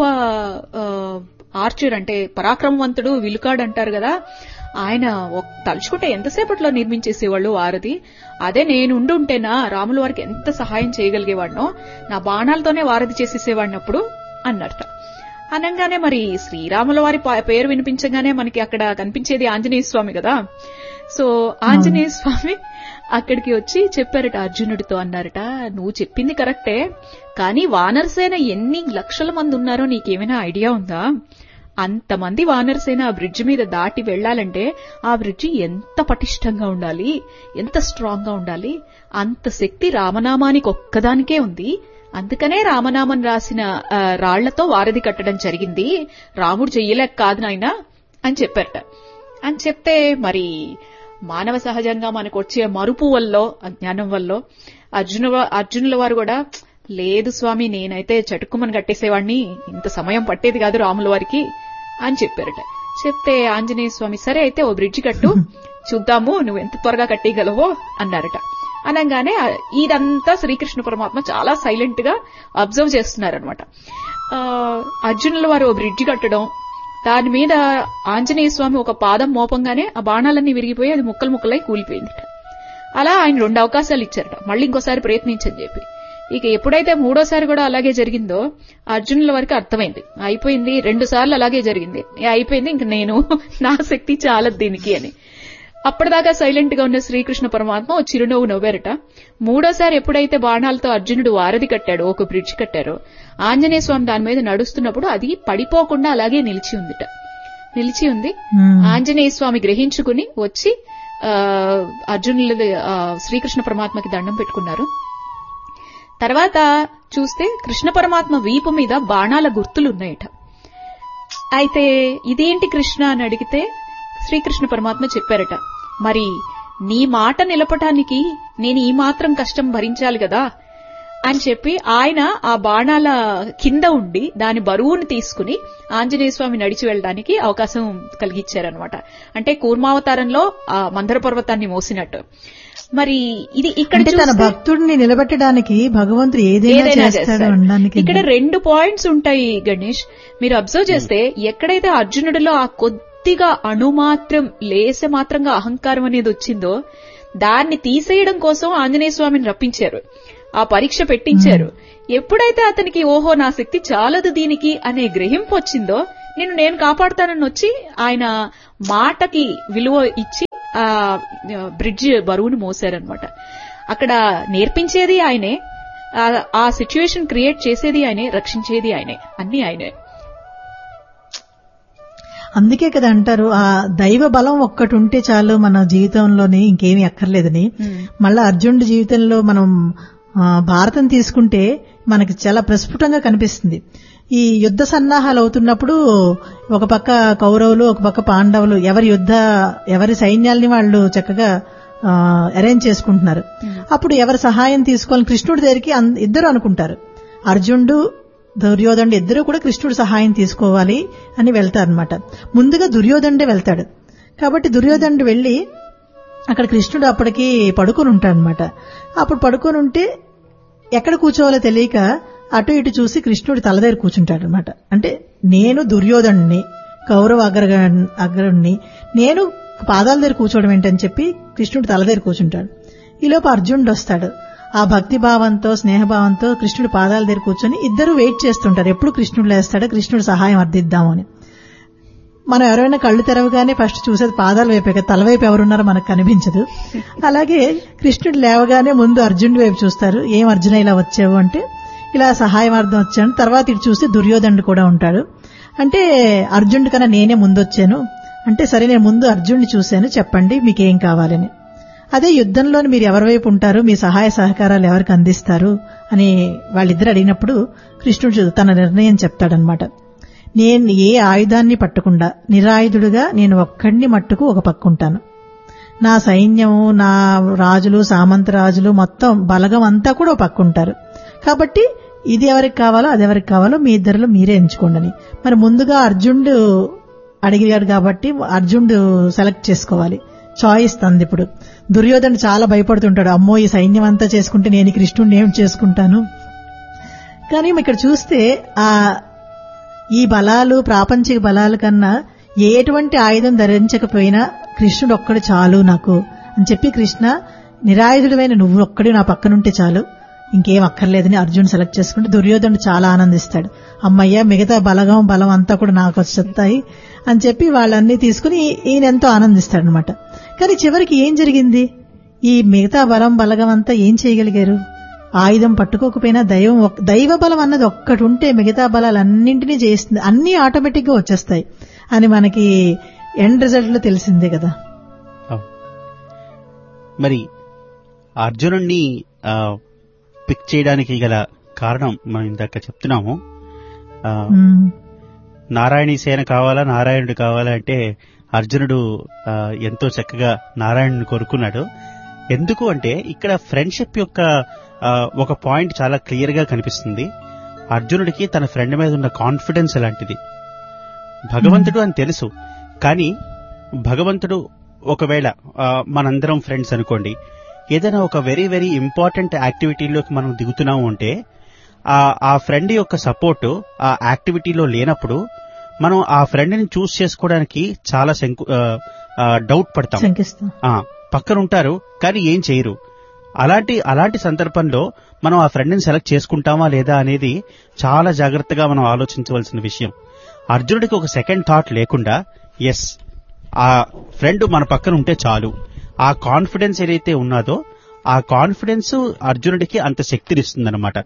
ఆర్చర్ అంటే పరాక్రమవంతుడు విలుకాడు అంటారు కదా ఆయన ఒక్- తలుచుకుంటే ఎంతసేపట్లో నిర్మించేసేవాళ్ళు వారధి అదే నేను ఉండుంటేనా రాముల వారికి ఎంత సహాయం చేయగలిగేవాడినో నా బాణాలతోనే వారధి చేసేసేవాడినప్పుడు అన్నట్ట అనగానే మరి శ్రీరాముల వారి పా- పేరు వినిపించగానే మనకి అక్కడ కనిపించేది ఆంజనేయ స్వామి కదా సో ఆంజనేయ స్వామి అక్కడికి వచ్చి చెప్పారట అర్జునుడితో అన్నారట నువ్వు చెప్పింది కరెక్టే కానీ వానరసేన ఎన్ని లక్షల మంది ఉన్నారో నీకేమైనా ఐడియా ఉందా అంతమంది వానరసేన ఆ బ్రిడ్జ్ మీద దాటి వెళ్లాలంటే ఆ బ్రిడ్జి ఎంత పటిష్టంగా ఉండాలి ఎంత స్ట్రాంగ్ గా ఉండాలి అంత శక్తి రామనామానికి ఒక్కదానికే ఉంది అందుకనే రామనామం రాసిన ఆ, రాళ్లతో వారధి కట్టడం జరిగింది రాముడు చెయ్యలేక కాదు నాయనా అని చెప్పారట అని చెప్తే మరి మానవ సహజంగా మనకు వచ్చే మరుపు వల్ల అజ్ఞానం వల్ల అర్జున అర్జునుల వారు కూడా లేదు స్వామి నేనైతే చటుక్కుమని కట్టేసేవాడిని ఇంత సమయం పట్టేది కాదు రాముల వారికి అని చెప్పారట చెప్తే ఆంజనేయ స్వామి సరే అయితే ఓ బ్రిడ్జి కట్టు చూద్దాము నువ్వు ఎంత త్వరగా కట్టేయగలవో అన్నారట అనగానే ఆ- ఇదంతా శ్రీకృష్ణ పరమాత్మ చాలా సైలెంట్ గా అబ్జర్వ్ చేస్తున్నారనమాట అర్జునుల వారు ఓ బ్రిడ్జి కట్టడం దాని మీద ఆంజనేయ స్వామి ఒక పాదం మోపంగానే ఆ బాణాలన్నీ విరిగిపోయి అది ముక్కలు ముక్కలై కూలిపోయిందిట అలా ఆయన రెండు అవకాశాలు ఇచ్చారట మళ్ళీ ఇంకోసారి ప్రయత్నించని చెప్పి ఇక ఎప్పుడైతే మూడోసారి కూడా అలాగే జరిగిందో అర్జునుల వరకు అర్థమైంది అయిపోయింది రెండు సార్లు అలాగే జరిగింది ఏ అయిపోయింది ఇంక నేను నా శక్తి చాలదు దీనికి అని అప్పటిదాకా సైలెంట్ గా ఉన్న శ్రీకృష్ణ పరమాత్మ ఓ చిరునవ్వు నవ్వారట మూడోసారి ఎప్పుడైతే బాణాలతో అర్జునుడు వారధి కట్టాడో ఒక బ్రిడ్జ్ కట్టారో ఆంజనేయ స్వామి దాని మీద నడుస్తున్నప్పుడు అది పడిపోకుండా అలాగే నిలిచి ఉందిట నిలిచి ఉంది మ్మ్. ఆంజనేయ స్వామి గ్రహించుకుని వచ్చి ఆ, అర్జునుల ఆ, శ్రీకృష్ణ పరమాత్మకి దండం పెట్టుకున్నారు తర్వాత చూస్తే కృష్ణ పరమాత్మ వీపు మీద బాణాల గుర్తులు ఉన్నాయట అయితే ఇదేంటి కృష్ణ అని అడిగితే శ్రీకృష్ణ పరమాత్మ చెప్పారట మరి నీ మాట నిలపటానికి నేను ఈ మాత్రం కష్టం భరించాలి కదా అని చెప్పి ఆయన ఆ బాణాల కింద ఉండి దాని బరువును తీసుకుని ఆంజనేయ స్వామి నడిచి వెళ్ళడానికి అవకాశం కలిగించారనమాట అంటే కూర్మావతారంలో ఆ మందర పర్వతాన్ని మోసినట్టు మరి ఇది ఇక్కడ అంటే తన చూస్తే- భక్తుడిని నిలబెట్టడానికి భగవంతుడు ఏదైనా ఏదైనా చేస్తాడు చేస్తాడు అనడానికి ఇక్కడ రెండు పాయింట్స్ ఉంటాయి గణేష్ మీరు అబ్జర్వ్ చేస్తే ఎక్కడైతే అర్జునుడిలో ఆ కొద్దిగా అణుమాత్రం లేస మాత్రంగా అహంకారం అనేది వచ్చిందో దాన్ని తీసేయడం కోసం ఆంజనేయ స్వామిని రప్పించారు ఆ పరీక్ష పెట్టించారు ఎప్పుడైతే అతనికి ఓహో నా శక్తి చాలదు దీనికి అనే గ్రహింపు వచ్చిందో నేను నేను కాపాడుతానని వచ్చి ఆయన మాటకి విలువ ఇచ్చి ఆ బ్రిడ్జ్ బరువును మోసారనమాట అక్కడ నేర్పించేది ఆయనే ఆ- ఆ సిచ్యువేషన్ క్రియేట్ చేసేది ఆయనే రక్షించేది ఆయనే అన్ని ఆయనే అందుకే కదా అంటారు ఆ దైవ బలం ఒక్కటి ఉంటే చాలు మన జీవితంలోని ఇంకేమీ అక్కర్లేదని మళ్ళా అర్జునుడి జీవితంలో మనం ఆ, భారతం తీసుకుంటే మనకి చాలా ప్రస్ఫుటంగా కనిపిస్తుంది ఈ యుద్ధ సన్నాహాలు అవుతున్నప్పుడు ఒక పక్క కౌరవులు ఒక పక్క పాండవులు ఎవరి యుద్ధ ఎవరి సైన్యాల్ని వాళ్ళు చక్కగా అరేంజ్ చేసుకుంటున్నారు అప్పుడు ఎవరి సహాయం తీసుకోవాలని కృష్ణుడి దగ్గరికి అన్- ఇద్దరు అనుకుంటారు అర్జునుడు దుర్యోధనుడు ఇద్దరు కూడా కృష్ణుడు సహాయం తీసుకోవాలి అని వెళ్తారనమాట ముందుగా దుర్యోధనుడే వెళ్తాడు కాబట్టి దుర్యోధనుడు వెళ్లి అక్కడ కృష్ణుడు అప్పటికి పడుకొని ఉంటాడనమాట అప్పుడు పడుకొని ఉంటే ఎక్కడ కూర్చోవాలో తెలియక అటు ఇటు చూసి కృష్ణుడు తల దగ్గర కూర్చుంటాడనమాట అంటే నేను దుర్యోధనుని కౌరవ అగ్ర అగ్రుణ్ణి నేను పాదాల దగ్గర కూర్చోవడం ఏంటని చెప్పి కృష్ణుడు తల దగ్గర కూర్చుంటాడు ఈలోపు అర్జునుడు వస్తాడు ఆ భక్తి భావంతో స్నేహభావంతో కృష్ణుడు పాదాల దగ్గర కూర్చొని ఇద్దరు వెయిట్ చేస్తుంటారు ఎప్పుడు కృష్ణుడు లేస్తాడో కృష్ణుడు సహాయం అర్థిద్దాము అని మనం ఎవరైనా కళ్ళు తెరవగానే ఫస్ట్ చూసేది పాదాల వైపే కదా తల వైపు ఎవరున్నారో మనకు కనిపించదు అలాగే కృష్ణుడు లేవగానే ముందు అర్జునుడి వైపు చూస్తారు ఏం అర్జున ఇలా వచ్చావు అంటే ఇలా సహాయమార్థం వచ్చాను తర్వాత ఇటు చూస్తే దుర్యోధనుడు కూడా ఉంటాడు అంటే అర్జునుడి కన్నా నేనే ముందు వచ్చాను అంటే సరే నేను ముందు అర్జునుడిని చూశాను చెప్పండి మీకేం కావాలని అదే యుద్ధంలోని మీరు ఎవరి వైపు ఉంటారు మీ సహాయ సహకారాలు ఎవరికి అందిస్తారు అని వాళ్ళిద్దరు అడిగినప్పుడు కృష్ణుడు తన నిర్ణయం చెప్తాడనమాట నేను ఏ ఆయుధాన్ని పట్టకుండా నిరాయుధుడుగా నేను ఒక్కడిని మట్టుకు ఒక పక్కుంటాను నా సైన్యము నా రాజులు సామంత రాజులు మొత్తం బలగం అంతా కూడా ఒక పక్కుంటారు కాబట్టి ఇది ఎవరికి కావాలో అది ఎవరికి కావాలో మీ ఇద్దరిలో మీరే ఎంచుకోండి మరి ముందుగా అర్జునుడు అడిగాడు కాబట్టి అర్జునుడు సెలెక్ట్ చేసుకోవాలి చాయిస్ తంది ఇప్పుడు దుర్యోధనుడు చాలా భయపడుతుంటాడు అమ్మో ఈ సైన్యం అంతా చేసుకుంటే నేను ఈ కృష్ణుడిని ఏం చేసుకుంటాను కానీ ఇక్కడ చూస్తే ఆ ఈ బలాలు ప్రాపంచిక బలాల కన్నా ఎటువంటి ఆయుధం ధరించకపోయినా కృష్ణుడు ఒక్కడు చాలు నాకు అని చెప్పి కృష్ణ నిరాయుధుడమైన నువ్వు ఒక్కడు నా పక్కనుంటే చాలు ఇంకేం అక్కర్లేదని అర్జున్ సెలెక్ట్ చేసుకుంటే దుర్యోధనుడు చాలా ఆనందిస్తాడు అమ్మయ్య మిగతా బలగం బలం అంతా కూడా నాకు వచ్చేస్తాయి అని చెప్పి వాళ్ళన్నీ తీసుకుని ఈయన ఎంతో ఆనందిస్తాడు అనమాట కానీ చివరికి ఏం జరిగింది ఈ మిగతా బలం బలగం అంతా ఏం చేయగలిగారు ఆయుధం పట్టుకోకపోయినా దైవం ఒక్- దైవ బలం అన్నది ఒక్కటి ఉంటే మిగతా బలాలన్నింటినీ చేస్తుంది అన్ని ఆటోమేటిక్ గా వచ్చేస్తాయి అని మనకి ఎండ్ రిజల్ట్ లో తెలిసిందే కదా అవును. మరి అర్జునుడిని పిక్ చేయడానికి గల కారణం మనం ఇందాక చెప్తున్నాము ఆ, ఉమ్, నారాయణీ సేన కావాలా నారాయణుడు కావాలా అంటే అర్జునుడు ఆ, ఎంతో చక్కగా నారాయణుని కోరుకున్నాడు ఎందుకు అంటే ఇక్కడ ఫ్రెండ్షిప్ యొక్క ఆ, ఒక పాయింట్ చాలా క్లియర్ గా కనిపిస్తుంది అర్జునుడికి తన ఫ్రెండ్ మీద ఉన్న కాన్ఫిడెన్స్ అలాంటిది భగవంతుడు అని తెలుసు కానీ భగవంతుడు ఒకవేళ ఆ, మనందరం ఫ్రెండ్స్ అనుకోండి ఏదైనా ఒక వెరీ వెరీ ఇంపార్టెంట్ యాక్టివిటీలోకి మనం దిగుతున్నాము అంటే ఆ ఆ ఫ్రెండ్ యొక్క సపోర్ట్ ఆ యాక్టివిటీలో లేనప్పుడు మనం ఆ ఫ్రెండ్ ని చూస్ చేసుకోవడానికి చాలా శంకు డౌట్ పడతాం శంకిస్తాం ఆ, పక్కన ఉంటారు కానీ ఏం చేయరు అలాంటి అలాంటి సందర్భంలో మనం ఆ ఫ్రెండ్ని సెలెక్ట్ చేసుకుంటామా లేదా అనేది చాలా జాగ్రత్తగా మనం ఆలోచించవలసిన విషయం అర్జునుడికి ఒక సెకండ్ థాట్ లేకుండా ఎస్ ఆ ఫ్రెండ్ మన పక్కన ఉంటే చాలు ఆ కాన్ఫిడెన్స్ ఏదైతే ఉన్నదో ఆ కాన్ఫిడెన్స్ అర్జునుడికి అంత శక్తినిస్తుందన్నమాట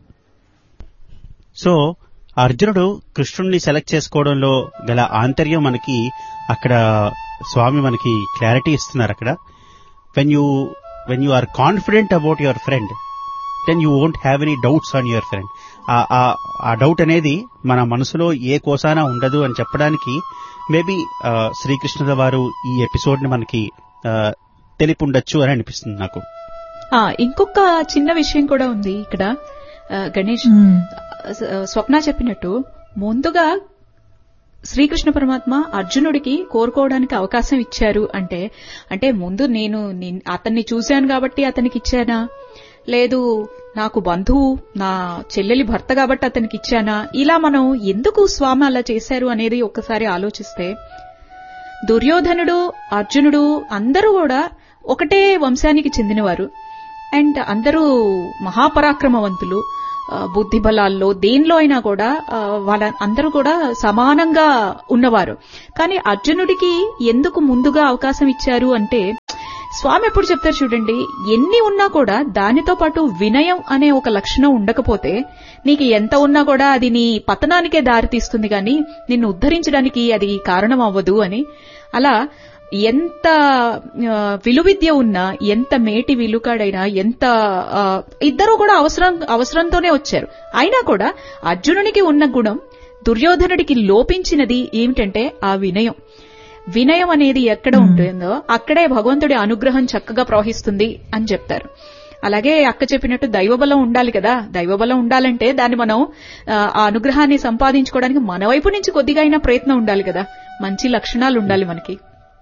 సో అర్జునుడు కృష్ణుణ్ణి సెలెక్ట్ చేసుకోవడంలో గల ఆంతర్యం మనకి అక్కడ స్వామి మనకి క్లారిటీ ఇస్తున్నారు అక్కడ when you when you are confident about your friend then you won't have any doubts on your friend ఆ డౌట్ అనేది మన మనసులో ఏ కోసాన ఉండదు అని చెప్పడానికి మేబీ శ్రీకృష్ణుల వారు ఈ ఎపిసోడ్ ని మనకి ఆ, తెలిపి ఉండొచ్చు అని అనిపిస్తుంది నాకు ఆ, ఇంకొక చిన్న విషయం కూడా ఉంది ఇక్కడ ఆ, గణేష్ ఉమ్, స- స్వప్న చెప్పినట్టు ముందుగా శ్రీకృష్ణ పరమాత్మ అర్జునుడికి కోరుకోవడానికి అవకాశం ఇచ్చారు అంటే అంటే ముందు నేను నిన్- అతన్ని చూశాను కాబట్టి అతనికి ఇచ్చానా లేదు నాకు బంధువు నా చెల్లెలి భర్త కాబట్టి అతనికి ఇచ్చానా ఇలా మనం ఎందుకు స్వామి అలా చేశారు అనేది ఒక్కసారి ఆలోచిస్తే దుర్యోధనుడు అర్జునుడు అందరూ కూడా ఒకటే వంశానికి చెందినవారు అండ్ అందరూ మహాపరాక్రమవంతులు ఆ, బుద్ధి బలాల్లో దేనిలో అయినా కూడా ఆ, వాళ్ళ అందరూ కూడా సమానంగా ఉన్నవారు కానీ అర్జునుడికి ఎందుకు ముందుగా అవకాశం ఇచ్చారు అంటే స్వామి ఎప్పుడు చెప్తారు చూడండి ఎన్ని ఉన్నా కూడా దానితో పాటు వినయం అనే ఒక లక్షణం ఉండకపోతే నీకు ఎంత ఉన్నా కూడా అది నీ పతనానికే దారితీస్తుంది కానీ నిన్ను ఉద్ధరించడానికి అది కారణం అవ్వదు అని అలా ఎంత ఆ, విలువిద్య ఉన్నా ఎంత మేటి విలుకాడైనా ఎంత ఆ, ఇద్దరూ కూడా అవసరం అవసరంతోనే వచ్చారు అయినా కూడా అర్జునునికి ఉన్న గుణం దుర్యోధనుడికి లోపించినది ఏమిటంటే ఆ వినయం వినయం అనేది ఎక్కడ ఉంటుందో అక్కడే భగవంతుడి అనుగ్రహం చక్కగా ప్రవహిస్తుంది అని చెప్తారు అలాగే అక్క చెప్పినట్టు దైవబలం ఉండాలి కదా దైవబలం ఉండాలంటే దాన్ని మనం ఆ, ఆ అనుగ్రహాన్ని సంపాదించుకోవడానికి మన వైపు నుంచి కొద్దిగా అయినా ప్రయత్నం ఉండాలి కదా మంచి లక్షణాలు ఉండాలి మనకి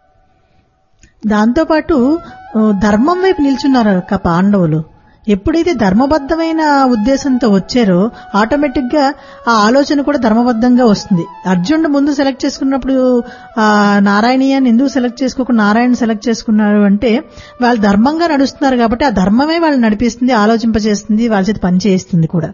దాంతోపాటు ఆ, ధర్మం వైపు నిల్చున్నారు అక్క పాండవులు ఎప్పుడైతే ధర్మబద్ధమైన ఉద్దేశంతో వచ్చారో ఆటోమేటిక్ గా ఆ ఆలోచన కూడా ధర్మబద్ధంగా వస్తుంది అర్జునుడు ముందు సెలెక్ట్ చేసుకున్నప్పుడు ఆ నారాయణీయాన్ని ఎందుకు సెలెక్ట్ చేసుకోకుండా నారాయణ సెలెక్ట్ చేసుకున్నారు అంటే వాళ్ళు ధర్మంగా నడుస్తున్నారు కాబట్టి ఆ ధర్మమే వాళ్ళు నడిపిస్తుంది ఆలోచింపజేస్తుంది వాళ్ళ చేతి పని చేయిస్తుంది కూడా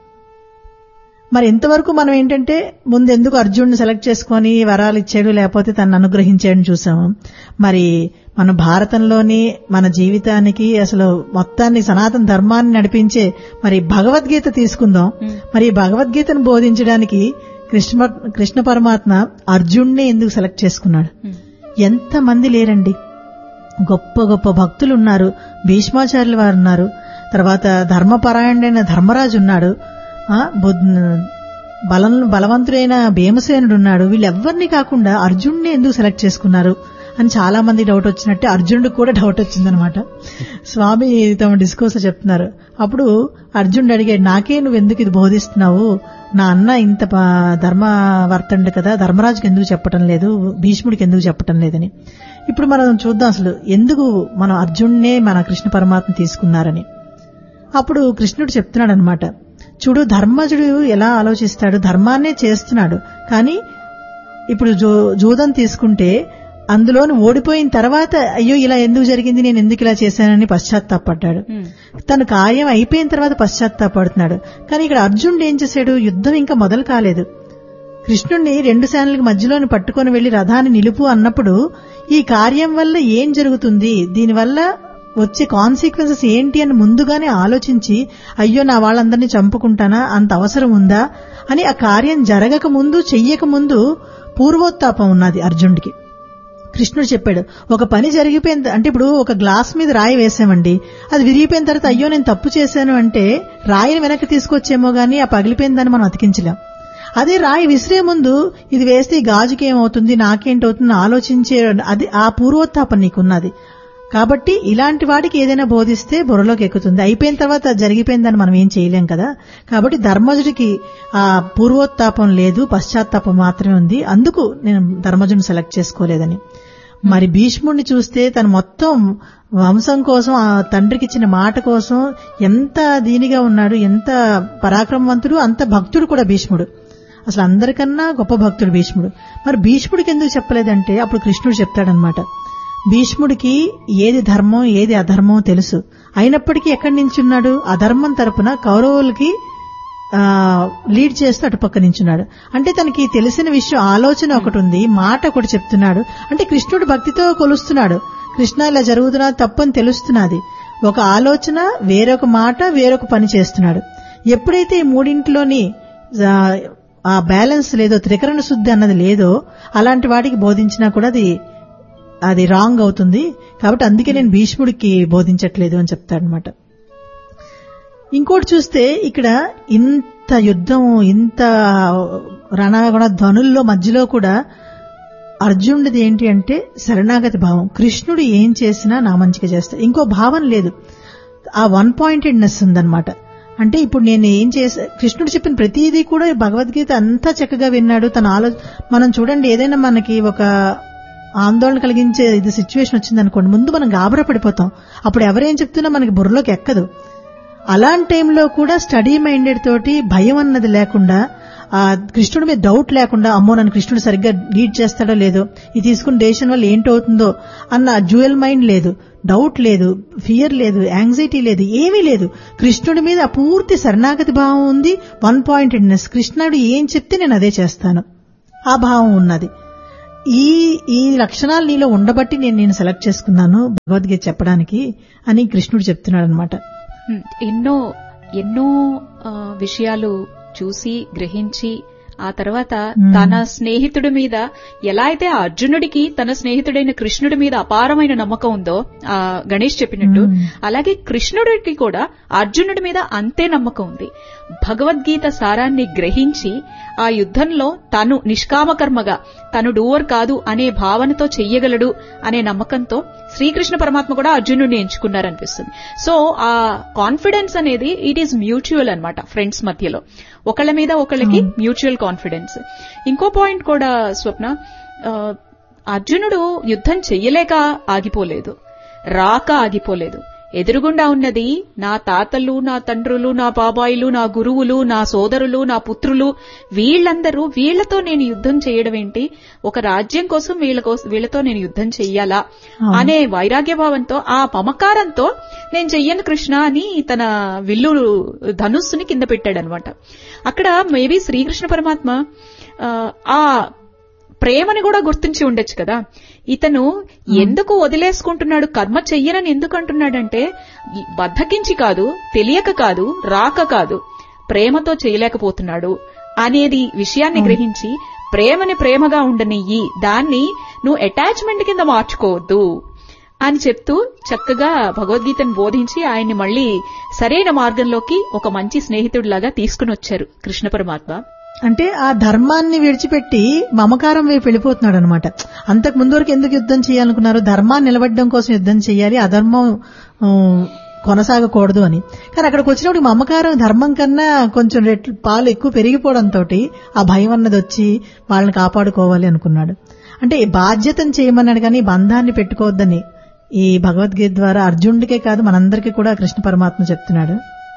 మరి ఇంతవరకు మనం ఏంటంటే ముందు ఎందుకు అర్జునుడిని సెలెక్ట్ చేసుకొని వరాలు ఇచ్చాడు లేకపోతే తనను అనుగ్రహించాడని చూసాము మరి మన భారతంలోని మన జీవితానికి అసలు మొత్తాన్ని సనాతన ధర్మాన్ని నడిపించే మరి భగవద్గీత తీసుకుందాం మరి ఈ భగవద్గీతను బోధించడానికి కృష్ణ కృష్ణ పరమాత్మ అర్జున్ని ఎందుకు సెలెక్ట్ చేసుకున్నాడు ఎంత మంది లేరండి గొప్ప గొప్ప భక్తులు ఉన్నారు భీష్మాచార్యుల వారు ఉన్నారు తర్వాత ధర్మపరాయణుడైన ధర్మరాజు ఉన్నాడు ఆ, బుద్- బలం బలవంతుడైన భీమసేనుడు ఉన్నాడు వీళ్ళెవ్వరిని కాకుండా అర్జునుడిని ఎందుకు సెలెక్ట్ చేసుకున్నారు అని చాలా మంది డౌట్ వచ్చినట్టే అర్జునుడికి కూడా డౌట్ వచ్చిందనమాట స్వామి తమ డిస్కోస్ చెప్తున్నారు అప్పుడు అర్జునుడు అడిగాడు నాకే నువ్వు ఎందుకు ఇది బోధిస్తున్నావు నా అన్న ఇంత ప- ధర్మవర్తండు కదా ధర్మరాజుకి ఎందుకు చెప్పటం లేదు భీష్ముడికి ఎందుకు చెప్పటం లేదని ఇప్పుడు మనం చూద్దాం అసలు ఎందుకు మనం అర్జున్నే మన కృష్ణ పరమాత్మ తీసుకున్నారని అప్పుడు కృష్ణుడు చెప్తున్నాడు అనమాట చూడు ధర్మజుడు ఎలా ఆలోచిస్తాడు ధర్మాన్నే చేస్తున్నాడు కానీ ఇప్పుడు జూ జూదం తీసుకుంటే అందులోని ఓడిపోయిన తర్వాత అయ్యో ఇలా ఎందుకు జరిగింది నేను ఎందుకు ఇలా చేశానని పశ్చాత్తాపడ్డాడు తన కార్యం అయిపోయిన తర్వాత పశ్చాత్తాపడుతున్నాడు కానీ ఇక్కడ అర్జునుడు ఏం చేశాడు యుద్ధం ఇంకా మొదలు కాలేదు కృష్ణుణ్ణి రెండు సేనలకు మధ్యలోని పట్టుకొని వెళ్లి రథాన్ని నిలుపు అన్నప్పుడు ఈ కార్యం వల్ల ఏం జరుగుతుంది దీనివల్ల వచ్చే కాన్సిక్వెన్సెస్ ఏంటి అని ముందుగానే ఆలోచించి అయ్యో నా వాళ్ళందరినీ చంపుకుంటానా అంత అవసరం ఉందా అని ఆ కార్యం జరగక ముందు చెయ్యక ముందు పూర్వోత్తాపం ఉన్నది అర్జునుడికి కృష్ణుడు చెప్పాడు ఒక పని జరిగిపోయింది అంటే ఇప్పుడు ఒక గ్లాస్ మీద రాయి వేసామండి అది విరిగిపోయిన తర్వాత అయ్యో నేను తప్పు చేశాను అంటే రాయిని వెనక్కి తీసుకొచ్చేమో గానీ ఆ పగిలిపోయిందని మనం అతికించలేం అదే రాయి విసిరే ముందు ఇది వేస్తే ఈ గాజుకి ఏమవుతుంది నాకేంటవుతుంది ఆలోచించే అది ఆ పూర్వోత్తాపం నీకున్నది కాబట్టి ఇలాంటి వాడికి ఏదైనా బోధిస్తే బుర్రలోకి ఎక్కుతుంది అయిపోయిన తర్వాత అది జరిగిపోయిందని మనం ఏం చేయలేం కదా కాబట్టి ధర్మజుడికి ఆ పూర్వోత్తాపం లేదు పశ్చాత్తాపం మాత్రమే ఉంది అందుకు నేను ధర్మజుడిని సెలెక్ట్ చేసుకోలేదని మరి భీష్ముడిని చూస్తే తను మొత్తం వంశం కోసం ఆ తండ్రికి ఇచ్చిన మాట కోసం ఎంత దీనిగా ఉన్నాడు ఎంత పరాక్రమవంతుడు అంత భక్తుడు కూడా భీష్ముడు అసలు అందరికన్నా గొప్ప భక్తుడు భీష్ముడు మరి భీష్ముడికి ఎందుకు చెప్పలేదంటే అప్పుడు కృష్ణుడు చెప్తాడనమాట భీష్ముడికి ఏది ధర్మం ఏది అధర్మం తెలుసు అయినప్పటికీ ఎక్కడి నుంచి ఉన్నాడు అధర్మం తరపున కౌరవులకి ఆ, లీడ్ చేస్తూ అటుపక్క నించున్నాడు అంటే తనకి తెలిసిన విషయం ఆలోచన ఒకటి ఉంది మాట ఒకటి చెప్తున్నాడు అంటే కృష్ణుడు భక్తితో కొలుస్తున్నాడు కృష్ణ ఇలా జరుగుతున్నా తప్పని తెలుస్తున్నది ఒక ఆలోచన వేరొక మాట వేరొక పని చేస్తున్నాడు ఎప్పుడైతే ఈ మూడింటిలోని ఆ, ఆ బ్యాలెన్స్ లేదో త్రికరణ శుద్ధి అన్నది లేదో అలాంటి వాటికి బోధించినా కూడా అది అది రాంగ్ అవుతుంది కాబట్టి అందుకే నేను భీష్ముడికి బోధించట్లేదు అని చెప్తాడనమాట ఇంకోటి చూస్తే ఇక్కడ ఇంత యుద్ధం ఇంత రణగుణ ధ్వనుల్లో మధ్యలో కూడా అర్జునుడిది ఏంటి అంటే శరణాగతి భావం కృష్ణుడు ఏం చేసినా నా మంచిగా చేస్తా ఇంకో భావం లేదు ఆ వన్ పాయింటెడ్నెస్ ఉందన్నమాట అంటే ఇప్పుడు నేను ఏం చేసా కృష్ణుడు చెప్పిన ప్రతిదీ కూడా భగవద్గీత అంతా చక్కగా విన్నాడు తన ఆలో మనం చూడండి ఏదైనా మనకి ఒక ఆందోళన కలిగించే ఇది సిచ్యువేషన్ వచ్చింది అనుకోండి ముందు మనం గాబరా పడిపోతాం అప్పుడు ఎవరేం చెప్తున్నా మనకి బుర్రలోకి ఎక్కదు అలాంటి టైంలో కూడా స్టడీ మైండెడ్ తోటి భయం అన్నది లేకుండా ఆ కృష్ణుడి మీద డౌట్ లేకుండా అమ్మో నన్ను కృష్ణుడు సరిగ్గా లీడ్ చేస్తాడో లేదో ఇది తీసుకున్న డెసిషన్ వల్ల ఏంటవుతుందో అన్న జ్యువెల్ మైండ్ లేదు డౌట్ లేదు ఫియర్ లేదు యాంగ్జైటీ లేదు ఏమీ లేదు కృష్ణుడి మీద పూర్తి శరణాగతి భావం ఉంది వన్ పాయింటెడ్నెస్ కృష్ణుడు ఏం చెప్తే నేను అదే చేస్తాను ఆ భావం ఉన్నది ఈ ఈ లక్షణాలు నీలో ఉండబట్టి నేను నేను సెలెక్ట్ చేసుకున్నాను భగవద్గీత చెప్పడానికి అని కృష్ణుడు చెప్తున్నాడు అనమాట ఉమ్, ఎన్నో ఎన్నో ఆ, విషయాలు చూసి గ్రహించి ఆ తర్వాత మ్మ్. తన స్నేహితుడి మీద ఎలా అయితే ఆ అర్జునుడికి తన స్నేహితుడైన కృష్ణుడి మీద అపారమైన నమ్మకం ఉందో ఆ గణేష్ చెప్పినట్టు మ్మ్. అలాగే కృష్ణుడికి కూడా అర్జునుడి మీద అంతే నమ్మకం ఉంది భగవద్గీత సారాన్ని గ్రహించి ఆ యుద్ధంలో తను నిష్కామకర్మగా తను డూవర్ కాదు అనే భావనతో చెయ్యగలడు అనే నమ్మకంతో శ్రీకృష్ణ పరమాత్మ కూడా అర్జునుడిని ఎంచుకున్నారనిపిస్తుంది సో ఆ కాన్ఫిడెన్స్ అనేది ఇట్ ఈస్ మ్యూచువల్ అన్నమాట ఫ్రెండ్స్ మధ్యలో ఒకళ్ళ మీద ఒకళ్ళకి మ్యూచువల్ కాన్ఫిడెన్స్ ఇంకో పాయింట్ కూడా స్వప్న ఆ, అర్జునుడు యుద్ధం చెయ్యలేక ఆగిపోలేదు రాక ఆగిపోలేదు ఎదురుగుండా ఉన్నది నా తాతలు నా తండ్రులు నా బాబాయిలు నా గురువులు నా సోదరులు నా పుత్రులు వీళ్ళందరూ వీళ్లతో నేను యుద్ధం చేయడం ఏంటి ఒక రాజ్యం కోసం వీళ్ళ కోసం వీళ్ళతో నేను యుద్ధం చెయ్యాలా అవును. అనే వైరాగ్య భావంతో ఆ మమకారంతో నేను చెయ్యను కృష్ణ అని తన విల్లు ధనుస్సుని కింద పెట్టాడనమాట అక్కడ మేబీ శ్రీకృష్ణ పరమాత్మ ఆ, ఆ ప్రేమని కూడా గుర్తించి ఉండొచ్చు కదా ఇతను ఎందుకు వదిలేసుకుంటున్నాడు కర్మ చెయ్యనని ఎందుకు అంటున్నాడంటే ఈ బద్ధకించి కాదు తెలియక కాదు రాక కాదు ప్రేమతో చేయలేకపోతున్నాడు అనేది విషయాన్ని గ్రహించి ప్రేమని ప్రేమగా ఉండనియ్యి దాన్ని నువ్వు అటాచ్మెంట్ కింద మార్చుకోవద్దు అని చెప్తూ చక్కగా భగవద్గీతను బోధించి ఆయన్ని మళ్ళీ సరైన మార్గంలోకి ఒక మంచి స్నేహితుడిలాగా తీసుకుని వచ్చారు కృష్ణ పరమాత్మ అంటే ఆ ధర్మాన్ని విడిచిపెట్టి మమకారం వైపు వెళ్ళిపోతున్నాడు అనమాట అంతకు ముందు వరకు ఎందుకు యుద్ధం చేయాలనుకున్నారు ధర్మాన్ని నిలబడడం కోసం యుద్ధం చేయాలి అధర్మం ఆ, కొనసాగకూడదు అని కానీ అక్కడికి వచ్చినప్పుడు మమకారం ధర్మం కన్నా కొంచెం రెట్లు పాలు ఎక్కువ పెరిగిపోవడంతో ఆ భయం అన్నది వచ్చి వాళ్ళని కాపాడుకోవాలి అనుకున్నాడు అంటే ఈ బాధ్యతను చేయమన్నాడు కానీ బంధాన్ని పెట్టుకోవద్దని ఈ భగవద్గీత ద్వారా అర్జునుడికే కాదు మనందరికీ కూడా కృష్ణ పరమాత్మ చెప్తున్నాడు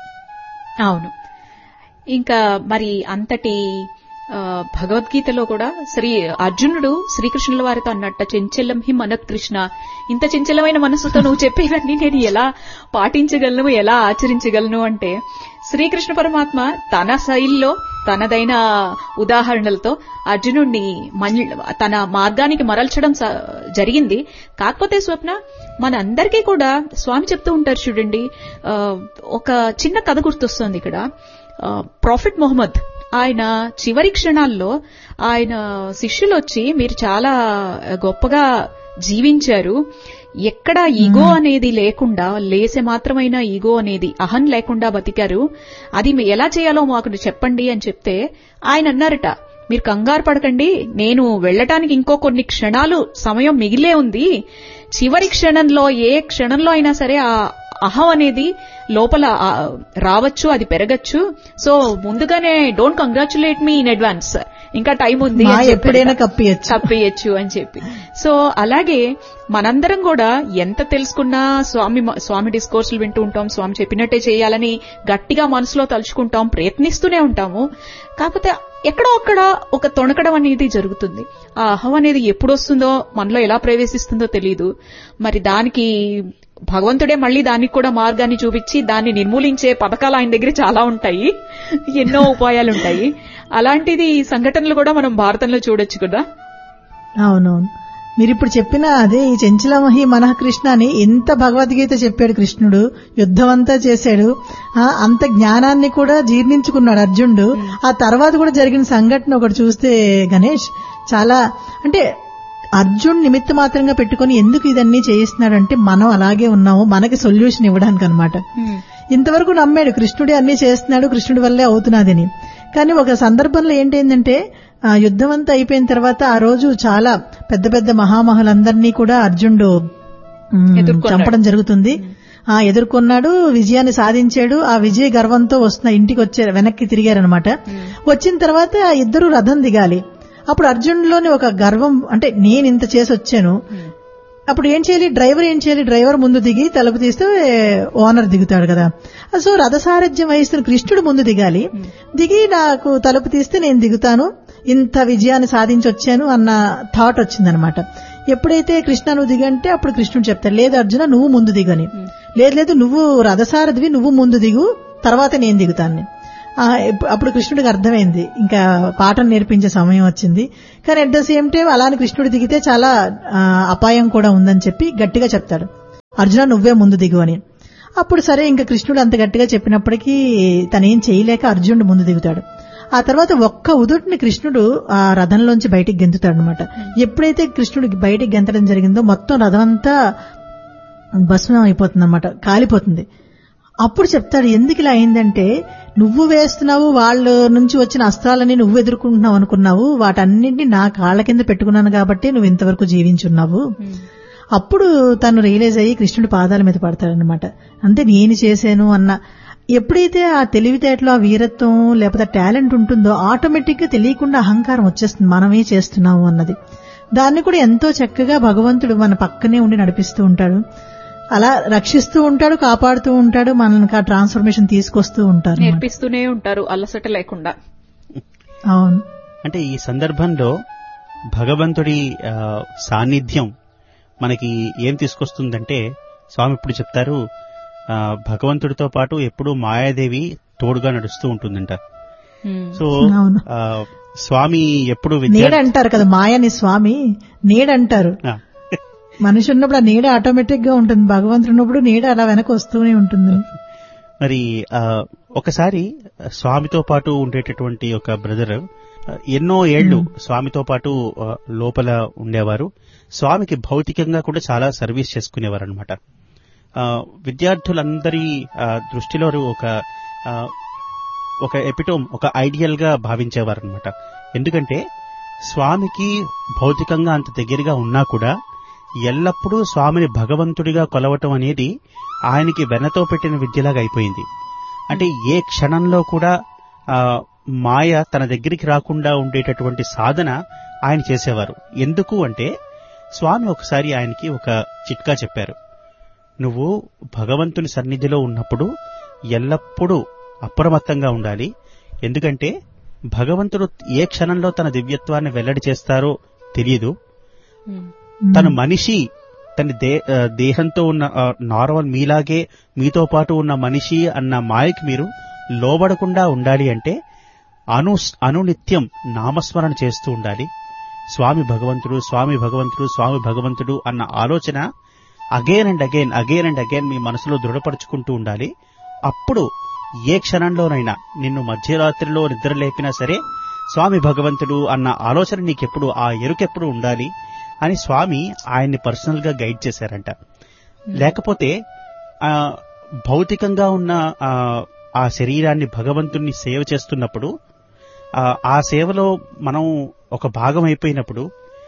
అవును ఇంకా మరి అంతటి ఆ, భగవద్గీతలో కూడా శ్రీ అర్జునుడు శ్రీకృష్ణుల వారితో అన్నట్ట చెంచలం హి మనత్ కృష్ణ ఇంత చంచలమైన మనసుతో నువ్వు చెప్పేవన్నీ నేను ఎలా పాటించగలను ఎలా ఆచరించగలను అంటే శ్రీకృష్ణ పరమాత్మ తన శైలిలో తనదైన ఉదాహరణలతో అర్జునుడిని మళ్ళీ తన మార్గానికి మరల్చడం స- జరిగింది కాకపోతే స్వప్న మనందరికీ కూడా స్వామి చెప్తూ ఉంటారు చూడండి ఆ, ఒక చిన్న కథ గుర్తొస్తుంది ఇక్కడ ఆ, ప్రాఫిట్ మొహమ్మద్ ఆయన చివరి క్షణాల్లో ఆయన శిష్యులు వచ్చి మీరు చాలా గొప్పగా జీవించారు ఎక్కడ ఈగో అనేది లేకుండా లేసే మాత్రమైన ఈగో అనేది అహం లేకుండా బతికారు అది మీ- ఎలా చేయాలో మాకు చెప్పండి అని చెప్తే ఆయన అన్నారట మీరు కంగారు పడకండి నేను వెళ్ళటానికి ఇంకో కొన్ని క్షణాలు సమయం మిగిలే ఉంది చివరి క్షణంలో ఏ క్షణంలో అయినా సరే ఆ అహం అనేది లోపల ఆ, రావచ్చు అది పెరగచ్చు సో ముందుగానే don't congratulate me in advance ఇంకా టైం ఉంది మా అని చెప్పారు. ఎప్పుడైనా కప్పియచ్చు కప్పేయచ్చు అని చెప్పి సో అలాగే మనందరం కూడా ఎంత తెలుసుకున్నా స్వామి స్వామి డిస్కోర్సులు వింటూ ఉంటాం స్వామి చెప్పినట్టే చేయాలని గట్టిగా మనసులో తలుచుకుంటాం ప్రయత్నిస్తూనే ఉంటాము కాకపోతే ఎక్కడో అక్కడ ఒక తొణకడం అనేది జరుగుతుంది ఆ అహం అనేది ఎప్పుడు వస్తుందో మనలో ఎలా ప్రవేశిస్తుందో తెలియదు మరి దానికి భగవంతుడే మళ్ళీ దానికి కూడా మార్గాన్ని చూపించి దాన్ని నిర్మూలించే పథకాలు ఆయన దగ్గర చాలా ఉంటాయి ఎన్నో ఉపాయాలు ఉంటాయి అలాంటిది సంఘటనలు కూడా మనం భారతంలో చూడొచ్చు కదా అవునవును మీరు ఇప్పుడు చెప్పిన అదే ఈ చెంచలమహి మనః కృష్ణ అని ఎంత భగవద్గీత చెప్పాడు కృష్ణుడు యుద్ధం అంతా చేశాడు ఆ, అంత జ్ఞానాన్ని కూడా జీర్ణించుకున్నాడు అర్జునుడు ఆ తర్వాత కూడా జరిగిన సంఘటన ఒకటి చూస్తే గణేష్ చాలా అంటే అర్జున్ నిమిత్త మాత్రంగా పెట్టుకొని ఎందుకు ఇదన్నీ చేయిస్తున్నాడంటే మనం అలాగే ఉన్నాము మనకి సొల్యూషన్ ఇవ్వడానికి అనమాట ఇంతవరకు నమ్మాడు కృష్ణుడే అన్ని చేస్తున్నాడు కృష్ణుడి వల్లే అవుతున్నదని కానీ ఒక సందర్భంలో ఏంటంటే ఆ యుద్ధం అంతా అయిపోయిన తర్వాత ఆ రోజు చాలా పెద్ద పెద్ద మహామహులందరినీ కూడా అర్జునుడు మ్, ఎదుర్కొన్నాడు. చంపడం జరుగుతుంది ఆ ఎదుర్కొన్నాడు విజయాన్ని సాధించాడు ఆ విజయ గర్వంతో వస్తున్న ఇంటికి వచ్చే వెనక్కి తిరిగారనమాట వచ్చిన తర్వాత ఆ ఇద్దరు రథం దిగాలి అప్పుడు అర్జునులోని ఒక గర్వం అంటే నేను ఇంత చేసి వచ్చాను అప్పుడు ఏం చేయాలి డ్రైవర్ ఏం చేయాలి డ్రైవర్ ముందు దిగి తలుపు తీస్తే ఓనర్ దిగుతాడు కదా సో రథసారథ్యం వహిస్తున్న కృష్ణుడు ముందు దిగాలి దిగి నాకు తలుపు తీస్తే నేను దిగుతాను ఇంత విజయాన్ని సాధించి వచ్చాను అన్న థాట్ వచ్చిందనమాట ఎప్పుడైతే కృష్ణ నువ్వు దిగంటే అప్పుడు కృష్ణుడు చెప్తాడు లేదు అర్జున నువ్వు ముందు దిగని లేదు లేదు నువ్వు రథసారథివి నువ్వు ముందు దిగు తర్వాత నేను దిగుతాను నేను. ఆ, ఇప్పు- అప్పుడు కృష్ణుడికి అర్థమైంది ఇంకా పాఠం నేర్పించే సమయం వచ్చింది కానీ అట్ ద సేమ్ టైం అలానే కృష్ణుడు దిగితే చాలా ఆ, అపాయం కూడా ఉందని చెప్పి గట్టిగా చెప్తాడు అర్జున నువ్వే ముందు దిగు అని అప్పుడు సరే ఇంకా కృష్ణుడు అంత గట్టిగా చెప్పినప్పటికీ తనేం చేయలేక అర్జునుడు ముందు దిగుతాడు ఆ తర్వాత ఒక్క ఉదుటిని కృష్ణుడు ఆ రథంలోంచి బయటికి గెంతుతాడు అనమాట ఎప్పుడైతే కృష్ణుడు బయటికి గెంతడం జరిగిందో మొత్తం రథం అంతా భస్మం అయిపోతుంది అనమాట కాలిపోతుంది అప్పుడు చెప్తాడు ఎందుకు ఇలా అయిందంటే నువ్వు వేస్తున్నావు వాళ్ళ నుంచి వచ్చిన అస్త్రాలని నువ్వు ఎదుర్కొంటున్నావు అనుకున్నావు వాటన్నింటినీ నా కాళ్ళ కింద పెట్టుకున్నాను కాబట్టి నువ్వు ఇంతవరకు జీవించున్నావు అప్పుడు తను రియలైజ్ అయ్యి కృష్ణుడి పాదాల మీద పడతాడనమాట అంతే నేను చేశాను అన్న ఎప్పుడైతే ఆ తెలివితేటలో ఆ వీరత్వం లేకపోతే టాలెంట్ ఉంటుందో ఆటోమేటిక్ గా తెలియకుండా అహంకారం వచ్చేస్తుంది మనమే చేస్తున్నాము అన్నది దాన్ని కూడా ఎంతో చక్కగా భగవంతుడు మన పక్కనే ఉండి నడిపిస్తూ ఉంటాడు అలా రక్షిస్తూ ఉంటాడు కాపాడుతూ ఉంటాడు మనకి ఆ ట్రాన్స్ఫర్మేషన్ తీసుకొస్తూ ఉంటారు అన్నమాట. నేర్పిస్తూనే ఉంటారు అలసట లేకుండా అవును అంటే ఈ సందర్భంలో భగవంతుడి ఆ, సాన్నిధ్యం మనకి ఏం తీసుకొస్తుందంటే స్వామి ఇప్పుడు చెప్తారు ఆ, భగవంతుడితో పాటు ఎప్పుడూ మాయాదేవి తోడుగా నడుస్తూ ఉంటుందంట ఉమ్. సో అవును. ఆ, స్వామి ఎప్పుడు నీడ విద్యార్థి అంటారు కదా మాయని స్వామి నీడ అంటారు ఆ, మనిషి ఉన్నప్పుడు ఆ నీడ ఆటోమేటిక్ గా ఉంటుంది భగవంతుడు ఉన్నప్పుడు నీడ అలా వెనక వస్తూనే ఉంటుంది మరి ఆ, ఒకసారి స్వామితో పాటు ఉండేటటువంటి ఒక బ్రదర్ ఆ, ఎన్నో ఏళ్లు స్వామితో పాటు ఆ, లోపల ఉండేవారు స్వామికి భౌతికంగా కూడా చాలా సర్వీస్ చేసుకునేవారు అనమాట విద్యార్థులందరి ఆ, దృష్టిలో ఒక ఆ, ఒక ఎపిటోమ్ ఒక ఐడియల్ గా భావించేవారు అనమాట ఎందుకంటే స్వామికి భౌతికంగా అంత దగ్గరగా ఉన్నా కూడా ఎల్లప్పుడూ స్వామిని భగవంతుడిగా కొలవటం అనేది ఆయనకి వెనతో పెట్టిన విద్యలాగా అయిపోయింది అంటే ఏ క్షణంలో కూడా ఆ మాయ తన దగ్గరికి రాకుండా ఉండేటటువంటి సాధన ఆయన చేసేవారు ఎందుకు అంటే స్వామి ఒకసారి ఆయనకి ఒక చిట్కా చెప్పారు నువ్వు భగవంతుని సన్నిధిలో ఉన్నప్పుడు ఎల్లప్పుడూ అప్రమత్తంగా ఉండాలి ఎందుకంటే భగవంతుడు ఏ క్షణంలో తన దివ్యత్వాన్ని వెల్లడి చేస్తారో తెలియదు ఉమ్. తను మనిషి తన దే ఆ, దేహంతో ఉన్న ఆ, నార్మల్ మీలాగే మీతో పాటు ఉన్న మనిషి అన్న మాయకి మీరు లోబడకుండా ఉండాలి అంటే అను అనునిత్యం నామస్మరణ చేస్తూ ఉండాలి స్వామి భగవంతుడు స్వామి భగవంతుడు స్వామి భగవంతుడు అన్న ఆలోచన again and again again and again మీ మనసులో దృఢపరుచుకుంటూ ఉండాలి అప్పుడు ఏ క్షణంలోనైనా నిన్ను మధ్యరాత్రిలో నిద్ర లేపినా సరే స్వామి భగవంతుడు అన్న ఆలోచన నీకెప్పుడు ఆ ఎరుకెప్పుడు ఉండాలి అని స్వామి ఆయన్ని పర్సనల్ గా గైడ్ చేశారంట లేకపోతే ఆ భౌతికంగా ఉన్న ఆ, ఆ శరీరాన్ని భగవంతుణ్ణి సేవ చేస్తున్నప్పుడు ఆ, ఆ సేవలో మనం ఒక భాగం అయిపోయినప్పుడు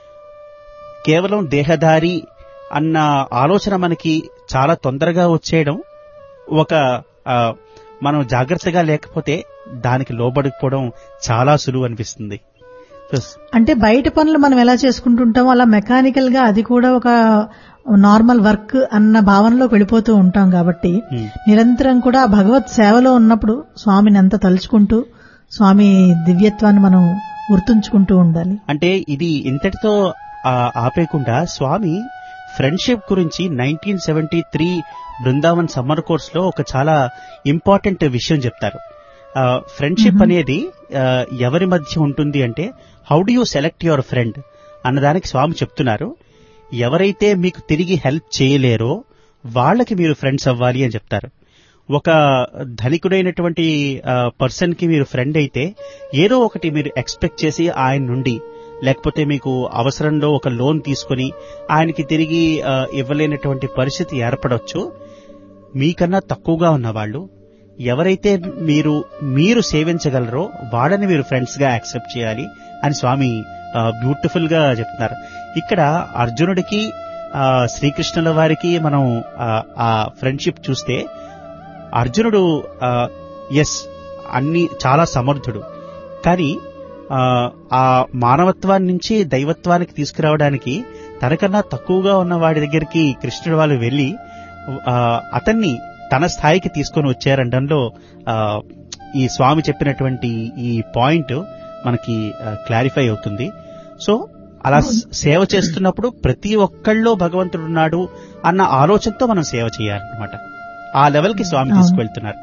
కేవలం దేహదారి అన్న ఆలోచన మనకి చాలా తొందరగా వచ్చేయడం ఒక ఆ, మనం జాగ్రత్తగా లేకపోతే దానికి లోబడిపోవడం చాలా సులువు అనిపిస్తుంది సో, అంటే బయట పనులు మనం ఎలా చేసుకుంటుంటామో అలా మెకానికల్ గా అది కూడా ఒక నార్మల్ వర్క్ అన్న భావనలోకి వెళ్ళిపోతూ ఉంటాం కాబట్టి ఉమ్, నిరంతరం కూడా ఆ భగవత్ సేవలో ఉన్నప్పుడు స్వామిని అంత తలుచుకుంటూ స్వామి దివ్యత్వాన్ని మనం గుర్తుంచుకుంటూ ఉండాలి అంటే ఇది ఇంతటితో ఆ, ఆపేయకుండా స్వామి ఫ్రెండ్షిప్ గురించి nineteen seventy three Brindavan summer course లో ఒక చాలా ఇంపార్టెంట్ విషయం చెప్తారు ఫ్రెండ్షిప్ Mhm. అనేది ఆ, ఎవరి మధ్య ఉంటుంది అంటే how do you select your friend అన్నదానికి స్వామి చెప్తున్నారు ఎవరైతే మీకు తిరిగి హెల్ప్ చేయలేరో వాళ్ళకి మీరు ఫ్రెండ్స్ అవ్వాలి అని చెప్తారు ఒక ధనికుడైనటువంటి పర్సన్ కి మీరు ఫ్రెండ్ అయితే ఏదో ఒకటి మీరు ఎక్స్పెక్ట్ చేసి ఆయన నుండి లేకపోతే మీకు అవసరంలో ఒక లోన్ తీసుకుని ఆయనకి తిరిగి ఆ, ఇవ్వలేనటువంటి పరిస్థితి ఏర్పడవచ్చు మీకన్నా తక్కువగా ఉన్న వాళ్ళు ఎవరైతే మీరు మీరు సేవించగలరో వాళ్ళని మీరు ఫ్రెండ్స్ గా యాక్సెప్ట్ చేయాలి అని స్వామి బ్యూటిఫుల్ గా చెప్తున్నారు ఇక్కడ అర్జునుడికి ఆ, శ్రీకృష్ణుల వారికి మనం ఆ, ఆ ఫ్రెండ్షిప్ చూస్తే అర్జునుడు ఎస్ అన్ని చాలా సమర్థుడు కానీ ఆ, ఆ మానవత్వాన్ని నుంచి దైవత్వానికి తీసుకురావడానికి తనకన్నా తక్కువగా ఉన్న వాడి దగ్గరికి కృష్ణుడు వాళ్ళు వెళ్లి ఆ, అతన్ని తన స్థాయికి తీసుకొని వచ్చారనడంలో ఆ, ఈ స్వామి చెప్పినటువంటి ఈ పాయింట్ మనకి క్లారిఫై అవుతుంది సో అలా స- సేవ చేస్తున్నప్పుడు ప్రతి ఒక్కళ్ళలో భగవంతుడు ఉన్నాడు అన్న ఆలోచనతో మనం సేవ చేయాలన్నమాట ఆ లెవెల్ కి స్వామి అవును. తీసుకువెళ్తున్నారు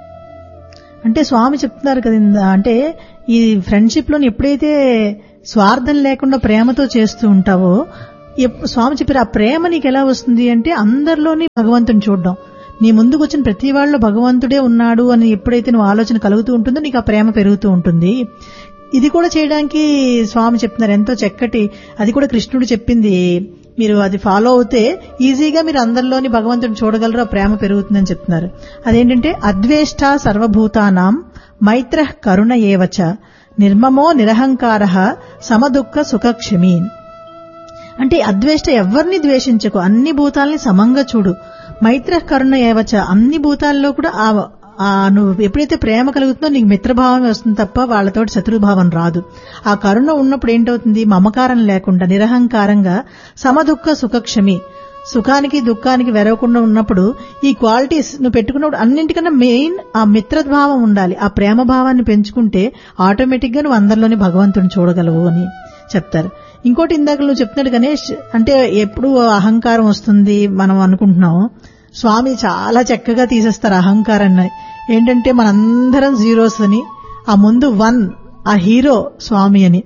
అంటే స్వామి చెప్తున్నారు కదా ఇంద- అంటే ఈ ఫ్రెండ్షిప్ లోని ఎప్పుడైతే స్వార్థం లేకుండా ప్రేమతో చేస్తూ ఉంటావో ఎప్- స్వామి చెప్పారు ఆ ప్రేమ నీకు ఎలా వస్తుంది అంటే అందరిలోని భగవంతుని చూడడం నీ ముందుకు వచ్చిన ప్రతి వాళ్ళు భగవంతుడే ఉన్నాడు అని ఎప్పుడైతే నువ్వు ఆలోచన కలుగుతూ ఉంటుందో నీకు ఆ ప్రేమ పెరుగుతూ ఉంటుంది ఇది కూడా చేయడానికి స్వామి చెప్తున్నారు ఎంతో చక్కటి అది కూడా కృష్ణుడు చెప్పింది మీరు అది ఫాలో అవుతే ఈజీగా మీరు అందరిలోని భగవంతుని చూడగలరు ఆ ప్రేమ పెరుగుతుందని చెప్తున్నారు అదేంటంటే అద్వేష్ట సర్వభూతానాం మైత్ర కరుణ ఏవచ నిర్మమో నిరహంకార సమదుఃఖ సుఖక్షమీన్ అంటే అద్వేష్ట ఎవరిని ద్వేషించకు అన్ని భూతాల్ని సమంగా చూడు మైత్ర కరుణ ఏవచ అన్ని భూతాల్లో కూడా ఆ ఆ నువ్వు ఎప్పుడైతే ప్రేమ కలుగుతుందో నీకు మిత్రభావం వస్తుంది తప్ప వాళ్ళతోటి శత్రుభావం రాదు ఆ కరుణ ఉన్నప్పుడు ఏంటవుతుంది మమకారం లేకుండా నిరహంకారంగా సమదుఃఖ సుఖక్షమి సుఖానికి దుఃఖానికి వెరవకుండా ఉన్నప్పుడు ఈ క్వాలిటీస్ నువ్వు పెట్టుకున్నప్పుడు అన్నింటికన్నా మెయిన్ ఆ మిత్రభావం ఉండాలి ఆ ప్రేమ భావాన్ని పెంచుకుంటే ఆటోమేటిక్ గా నువ్వు అందరిలోని భగవంతుని చూడగలవు అని చెప్తారు ఇంకోటి ఇందాక నువ్వు చెప్తున్నాడు గణేష్ అంటే ఎప్పుడు అహంకారం వస్తుంది మనం అనుకుంటున్నాం స్వామి చాలా చక్కగా తీసేస్తారు అహంకారాన్ని ఏంటంటే మనందరం జీరోస్ అని ఆ ముందు వన్ ఆ హీరో స్వామి అని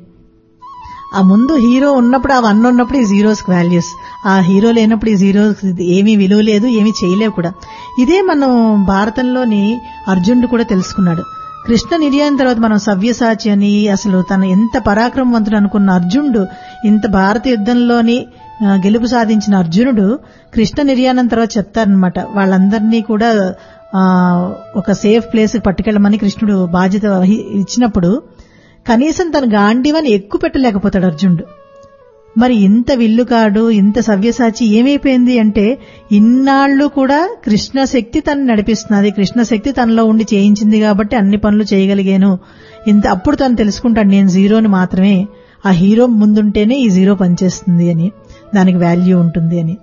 ఆ ముందు హీరో ఉన్నప్పుడు ఆ వన్ ఉన్నప్పుడు ఈ జీరోస్ వాల్యూస్ ఆ హీరో లేనప్పుడు ఈ జీరోస్ ఏమీ విలువ లేదు ఏమీ చేయలేవు కూడా ఇదే మనం భారతంలోని అర్జునుడు కూడా తెలుసుకున్నాడు కృష్ణ నిర్యాణం తర్వాత మనం సవ్యసాచి అని అసలు తను ఎంత పరాక్రమవంతుడు అనుకున్న అర్జునుడు ఇంత భారత యుద్ధంలోని ఆ, గెలుపు సాధించిన అర్జునుడు కృష్ణ నిర్యాణం తర్వాత చెప్తారనమాట వాళ్ళందరినీ కూడా ఆ, ఒక సేఫ్ ప్లేస్ పట్టుకెళ్ళమని కృష్ణుడు బాధ్యత వహి- ఇచ్చినప్పుడు కనీసం తన గాంధీవని ఎక్కువ పెట్టలేకపోతాడు అర్జునుడు మరి ఇంత విల్లుకాడు ఇంత సవ్యసాచి ఏమైపోయింది అంటే ఇన్నాళ్ళు కూడా కృష్ణ శక్తి తను నడిపిస్తున్నది కృష్ణ శక్తి తనలో ఉండి చేయించింది కాబట్టి అన్ని పనులు చేయగలిగాను ఇంత అప్పుడు తను తెలుసుకుంటాడు నేను జీరోని మాత్రమే ఆ హీరో ముందుంటేనే ఈ జీరో పనిచేస్తుంది అని దానికి వాల్యూ ఉంటుంది అని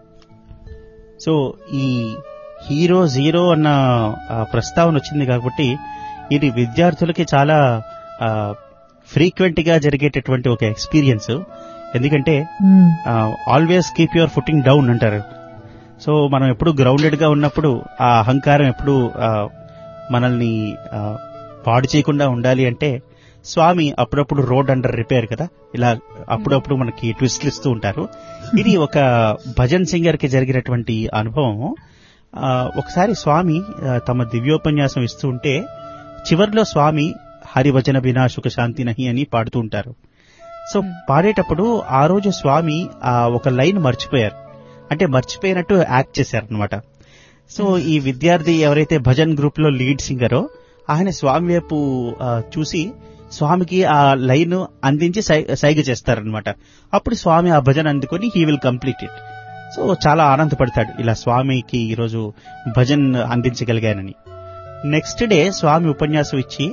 సో ఈ హీరో జీరో అన్న ఆ, ప్రస్తావన వచ్చింది కాబట్టి ఇది విద్యార్థులకి చాలా ఫ్రీక్వెంట్ గా జరిగేటటువంటి ఒక ఎక్స్పీరియన్స్ ఎందుకంటే um, always keep your footing down అంటారు సో మనం ఎప్పుడు గ్రౌండెడ్ గా ఉన్నప్పుడు ఆ అహంకారం ఎప్పుడు ఆ, మనల్ని ఆ, పాడు చేయకుండా ఉండాలి అంటే స్వామి అప్పుడప్పుడు రోడ్ అండర్ రిపేర్ కదా ఇలా అప్పుడప్పుడు మనకి ట్విస్ట్లు ఇస్తూ ఉంటారు ఇది ఒక భజన్ సింగర్ కి జరిగినటువంటి అనుభవం ఆ, ఒకసారి స్వామి ఆ, తమ దివ్యోపన్యాసం ఇస్తూ ఉంటే చివర్లో స్వామి హరివచన బినా సుఖ శాంతి నహి అని పాడుతూ ఉంటారు సో పాడేటప్పుడు ఆ రోజు స్వామి ఆ ఒక లైన్ మర్చిపోయారు అంటే మర్చిపోయినట్టు యాక్ట్ చేశారు అనమాట సో ఈ విద్యార్థి ఎవరైతే భజన్ గ్రూప్ లో లీడ్ సింగరో ఆయన స్వామి వైపు ఆ, చూసి స్వామికి ఆ లైన్ అందించి సై- సైగ చేస్తారనమాట అప్పుడు స్వామి ఆ భజన అందుకొని he will complete it so చాలా ఆనందపడతాడు ఇలా స్వామికి ఈరోజు భజన్ అందించగలిగానని నెక్స్ట్ డే స్వామి ఉపన్యాసం ఇచ్చి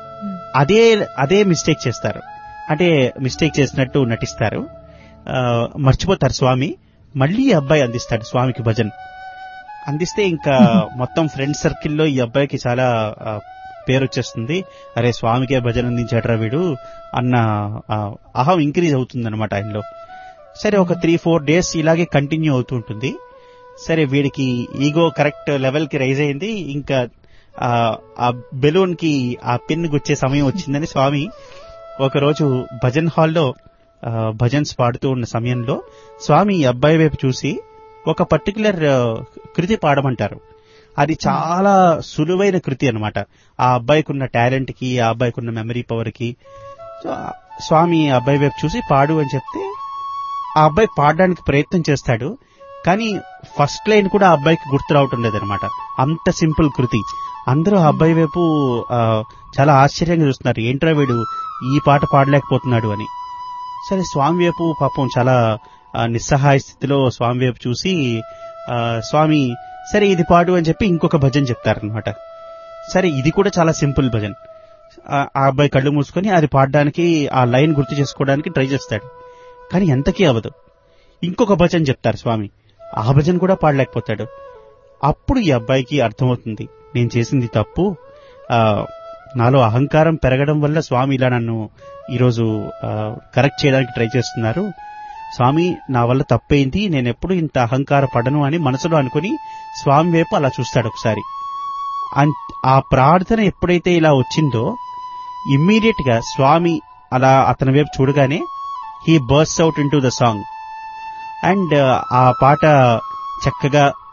అదే అదే మిస్టేక్ చేస్తారు అంటే మిస్టేక్ చేసినట్టు నటిస్తారు ఆ, మర్చిపోతారు స్వామి మళ్ళీ ఈ అబ్బాయి అందిస్తాడు స్వామికి భజన్ అందిస్తే ఇంకా మొత్తం ఫ్రెండ్ సర్కిల్లో ఈ అబ్బాయికి చాలా ఆ, పేరు వచ్చేస్తుంది అరే స్వామికే భజన అందించాడరా వీడు అన్న ఆ, అహం ఇంక్రీజ్ అవుతుంది అనమాట ఆయనలో సరే ఒక త్రీ ఫోర్ డేస్ ఇలాగే కంటిన్యూ అవుతూ ఉంటుంది సరే వీడికి ఈగో కరెక్ట్ లెవెల్ కి రైజ్ అయింది ఇంకా ఆ, ఆ బెలూన్ కి ఆ పిన్ గుచ్చే సమయం వచ్చిందని స్వామి ఒకరోజు భజన్ హాల్లో ఆ, భజన్స్ పాడుతూ ఉన్న సమయంలో స్వామి ఈ అబ్బాయి వైపు చూసి ఒక పర్టికులర్ కృతి పాడమంటారు అది చాలా సులువైన కృతి అన్నమాట ఆ అబ్బాయికి ఉన్న టాలెంట్ కి ఆ అబ్బాయికి ఉన్న మెమరీ పవర్ కి సో ఆ స్వామి ఆ అబ్బాయి వైపు చూసి పాడు అని చెప్తే ఆ అబ్బాయి పాడడానికి ప్రయత్నం చేస్తాడు కానీ ఫస్ట్ లైన్ కూడా ఆ అబ్బాయికి గుర్తు రావటం లేదనమాట అంత సింపుల్ కృతి అందరూ ఆ అబ్బాయి వైపు ఆ, చాలా ఆశ్చర్యంగా చూస్తున్నారు ఏంట్రా వీడు ఈ పాట పాడలేకపోతున్నాడు అని సరే స్వామి వైపు పాపం చాలా ఆ, నిస్సహాయ స్థితిలో స్వామి వైపు చూసి ఆ, స్వామి సరే ఇది పాడు అని చెప్పి ఇంకొక భజన చెప్తారనమాట సరే ఇది కూడా చాలా సింపుల్ భజన్ ఆ ఆ అబ్బాయి కళ్ళు మూసుకొని అది పాడడానికి ఆ లైన్ గుర్తు చేసుకోవడానికి ట్రై చేస్తాడు కానీ ఎంతకీ అవ్వదు ఇంకొక భజన చెప్తారు స్వామి ఆ భజన కూడా పాడలేకపోతాడు అప్పుడు ఈ అబ్బాయికి అర్థమవుతుంది నేను చేసింది తప్పు ఆ నాలో అహంకారం పెరగడం వల్ల స్వామి ఇలా నన్ను ఈరోజు ఆ, కరెక్ట్ చేయడానికి ట్రై చేస్తున్నారు స్వామి నా వల్ల తప్పైంది నేను ఎప్పుడు ఇంత అహంకార పడను అని మనసులో అనుకుని స్వామి వైపు అలా చూస్తాడు ఒకసారి అన్- ఆ ప్రార్థన ఎప్పుడైతే ఇలా వచ్చిందో ఇమ్మీడియట్ గా స్వామి అలా అతని వైపు చూడగానే he bursts out in the song and ఆ పాట చక్కగా